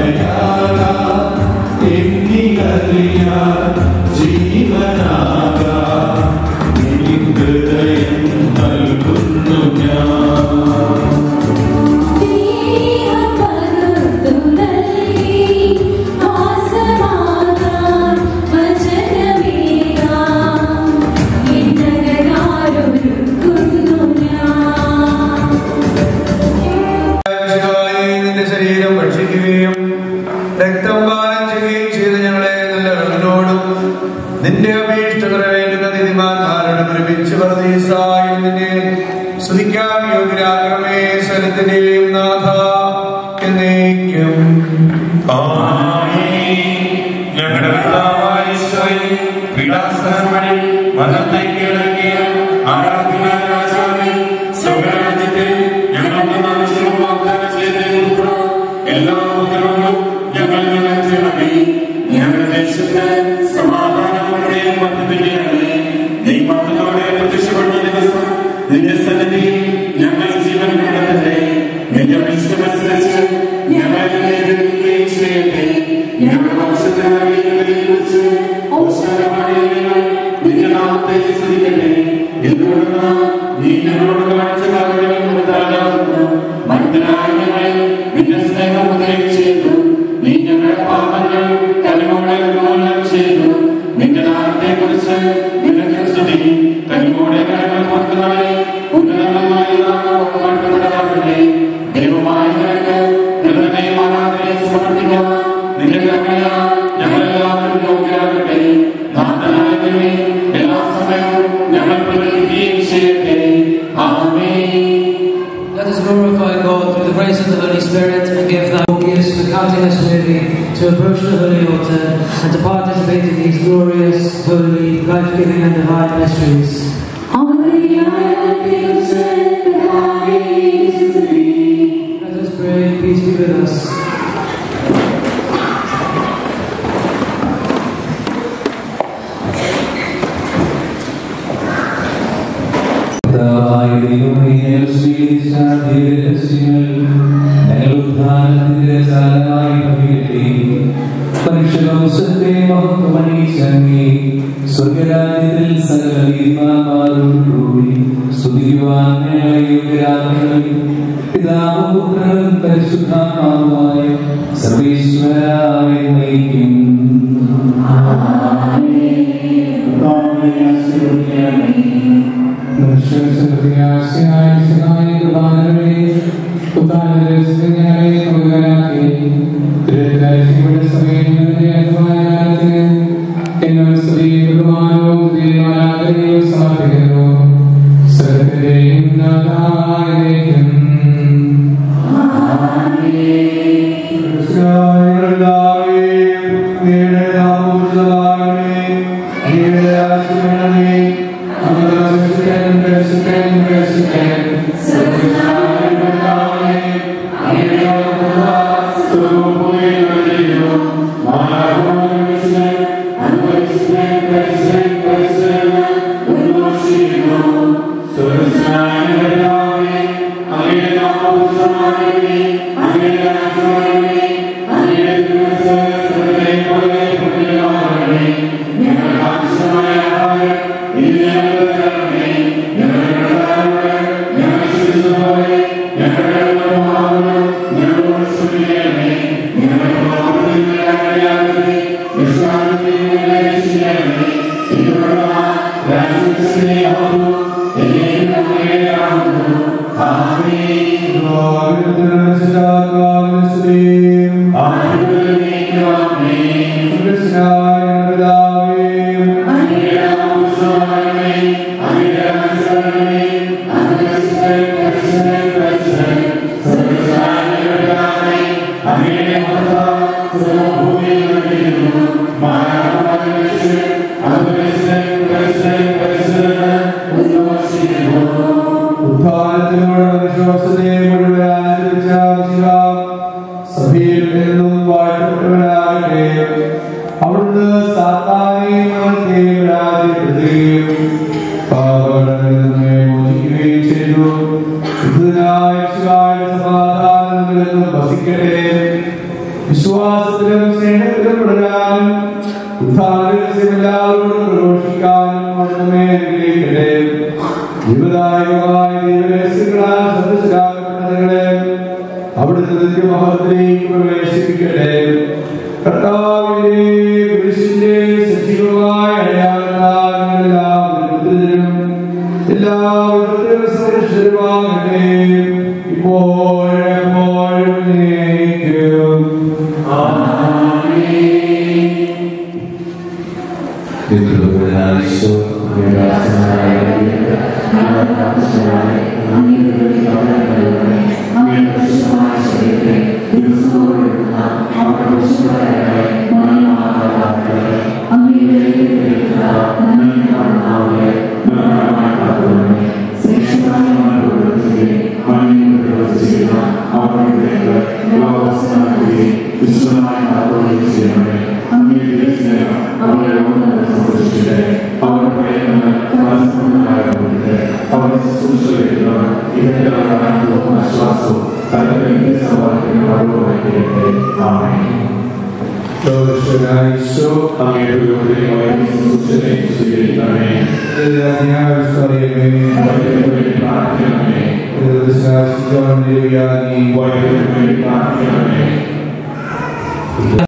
നിന്റെ ശരീരം ഭക്ഷിക്കുകയും രക്തം പാനം ചെയ്യുകയും ചെയ്ത് ഞങ്ങളെ നല്ല അറിവിനോടും നിന്റെ അപേക്ഷ നിറവേറ്റുന്ന നീതിമാന്മാരോടും ഒരുമിച്ച് പ്രതീസായും നിന്നെ സ്തുതിക്കാൻ യോഗ്യരാകണമേ സ്വരത്തിന്റെയും നാഥ എന്നേക്കും ഞങ്ങളുടെ പിതാവായ ഈശോയെ, പീഡാസനം വഴി മരണത്തേക്ക് ഇടകിയ ആരാധനാ രാജാവേ, സ്വർഗ്ഗരാജ്യത്തിൽ ഞങ്ങൾക്ക് നാശവും വാഗ്ദാനം ചെയ്തിരിക്കുന്ന എല്ലാ ഉപദ്രവങ്ങളും ഞങ്ങളിൽ നിന്ന് അകറ്റണമേ. ഞങ്ങളുടെ ദേശത്ത് സമാധാനത്തോടെയും വർദ്ധിപ്പിക്കണമേ. നീ മഹത്തോടെ പ്രത്യക്ഷപ്പെടുന്ന ദിവസം നിന്റെ സന്നിധിയിൽ ഞങ്ങൾ ജീവൻ കണ്ടെത്തട്ടെ നിന്റെ വിശ്വമനുസരിച്ച് ഞങ്ങൾ നേരിടുകയും ചെയ്യട്ടെ ഞങ്ങളുടെ വംശത്തിനായി കുറിച്ച് ഔഷധപാടികൾ നിന്റെ നാമത്തെ സ്തുതിക്കട്ടെ എന്തുകൊണ്ടെന്ന് നീ ഞങ്ങളോട് കാണിച്ച കാര്യം കൊടുത്താലാകുന്നു മനുഷ്യനായ ഞങ്ങൾ നിന്റെ സ്നേഹം ഉദയം ചെയ്തു നീ ഞങ്ങളുടെ പാപങ്ങൾ കലിമോടെ ഉന്മൂലനം ചെയ്തു നിന്റെ നാമത്തെ കുറിച്ച് നിനക്ക് സ്തുതി കലിമോടെ കരങ്ങൾ പുറത്തുനായി ഉന്നതമായ നാമം വാഴ്ത്തപ്പെട്ടതാകട്ടെ ദൈവമായ നിനക്ക് ഹൃദയം ആരാധനയെ സമർപ്പിക്കാം നിന്റെ കരുണയാ ഞങ്ങളെല്ലാവരും യോഗ്യരാകട്ടെ നാഥനായ ദൈവമേ, എല്ലാ സമയവും ഞങ്ങൾ പ്രകടിപ്പിക്കുകയും ചെയ്യട്ടെ ആമേൻ Let us glorify God through the grace of the Holy Spirit and give thy gifts for counting us worthy to approach the holy altar and to participate in these glorious, holy, life-giving and divine mysteries. Let us pray, peace be with us. കർത്താവായ ദൈവമേ, ഞങ്ങൾ സ്വീകരിച്ച ദിവ്യരഹസ്യങ്ങൾ ഞങ്ങൾ ഉദ്ധാനത്തിന്റെ ചാലനായി ഭവിക്കട്ടെ. മനുഷ്യവംശത്തെ മഹത്വമണിയിച്ചങ്ങേ, സ്വർഗ്ഗരാജ്യത്തിൽ സകല നീതിമാന്മാരോടുകൂടി സ്തുതിക്കുവാൻ ഞങ്ങളെ യോഗ്യരാക്കണമേ. പിതാവും പുത്രനും പരിശുദ്ധാത്മാവുമായ സർവീശ്വരായ നയിക്കും ഉദ്ധാനത്തിലൂടെ വിശ്വാസത്തെ മുഴുവൻ ആചരിച്ച മിശിഹ സഭയിൽ നിന്നും വാഴ്ത്തപ്പെട്ടവനാകട്ടെ അവിടുന്ന് സാത്താനെയും അവന്റെയും രാജ്യപ്പെടുത്തുകയും പാപങ്ങളിൽ നിന്ന് മോചിക്കുകയും ചെയ്തു ശുദ്ധനായ മിശിഹായുടെ സമാധാനം നിന്നും വസിക്കട്ടെ വിശ്വാസ വിശ്വാസത്തിലും സ്നേഹത്തിലും തുടരാനും ഉദ്ധാരരഹസ്യം എല്ലാവരോടും പ്രഘോഷിക്കാനും അവിടുന്ന് അനുഗ്രഹിക്കട്ടെ ജീവദായകമായ ദൈവരഹസ്യങ്ങളാൽ സന്ദർശിക്കപ്പെട്ടതുങ്ങളെ അവിടുത്തെ ദിവ്യമഹത്തിലേക്ക് പ്രവേശിപ്പിക്കട്ടെ കർത്താവിന്റെ കുരിശിന്റെ സജീവമായ അടയാളത്താൽ എല്ലാവരും എല്ലാവരും സുരക്ഷിതമാകട്ടെ ഇപ്പോഴെപ്പോഴും നീക്കും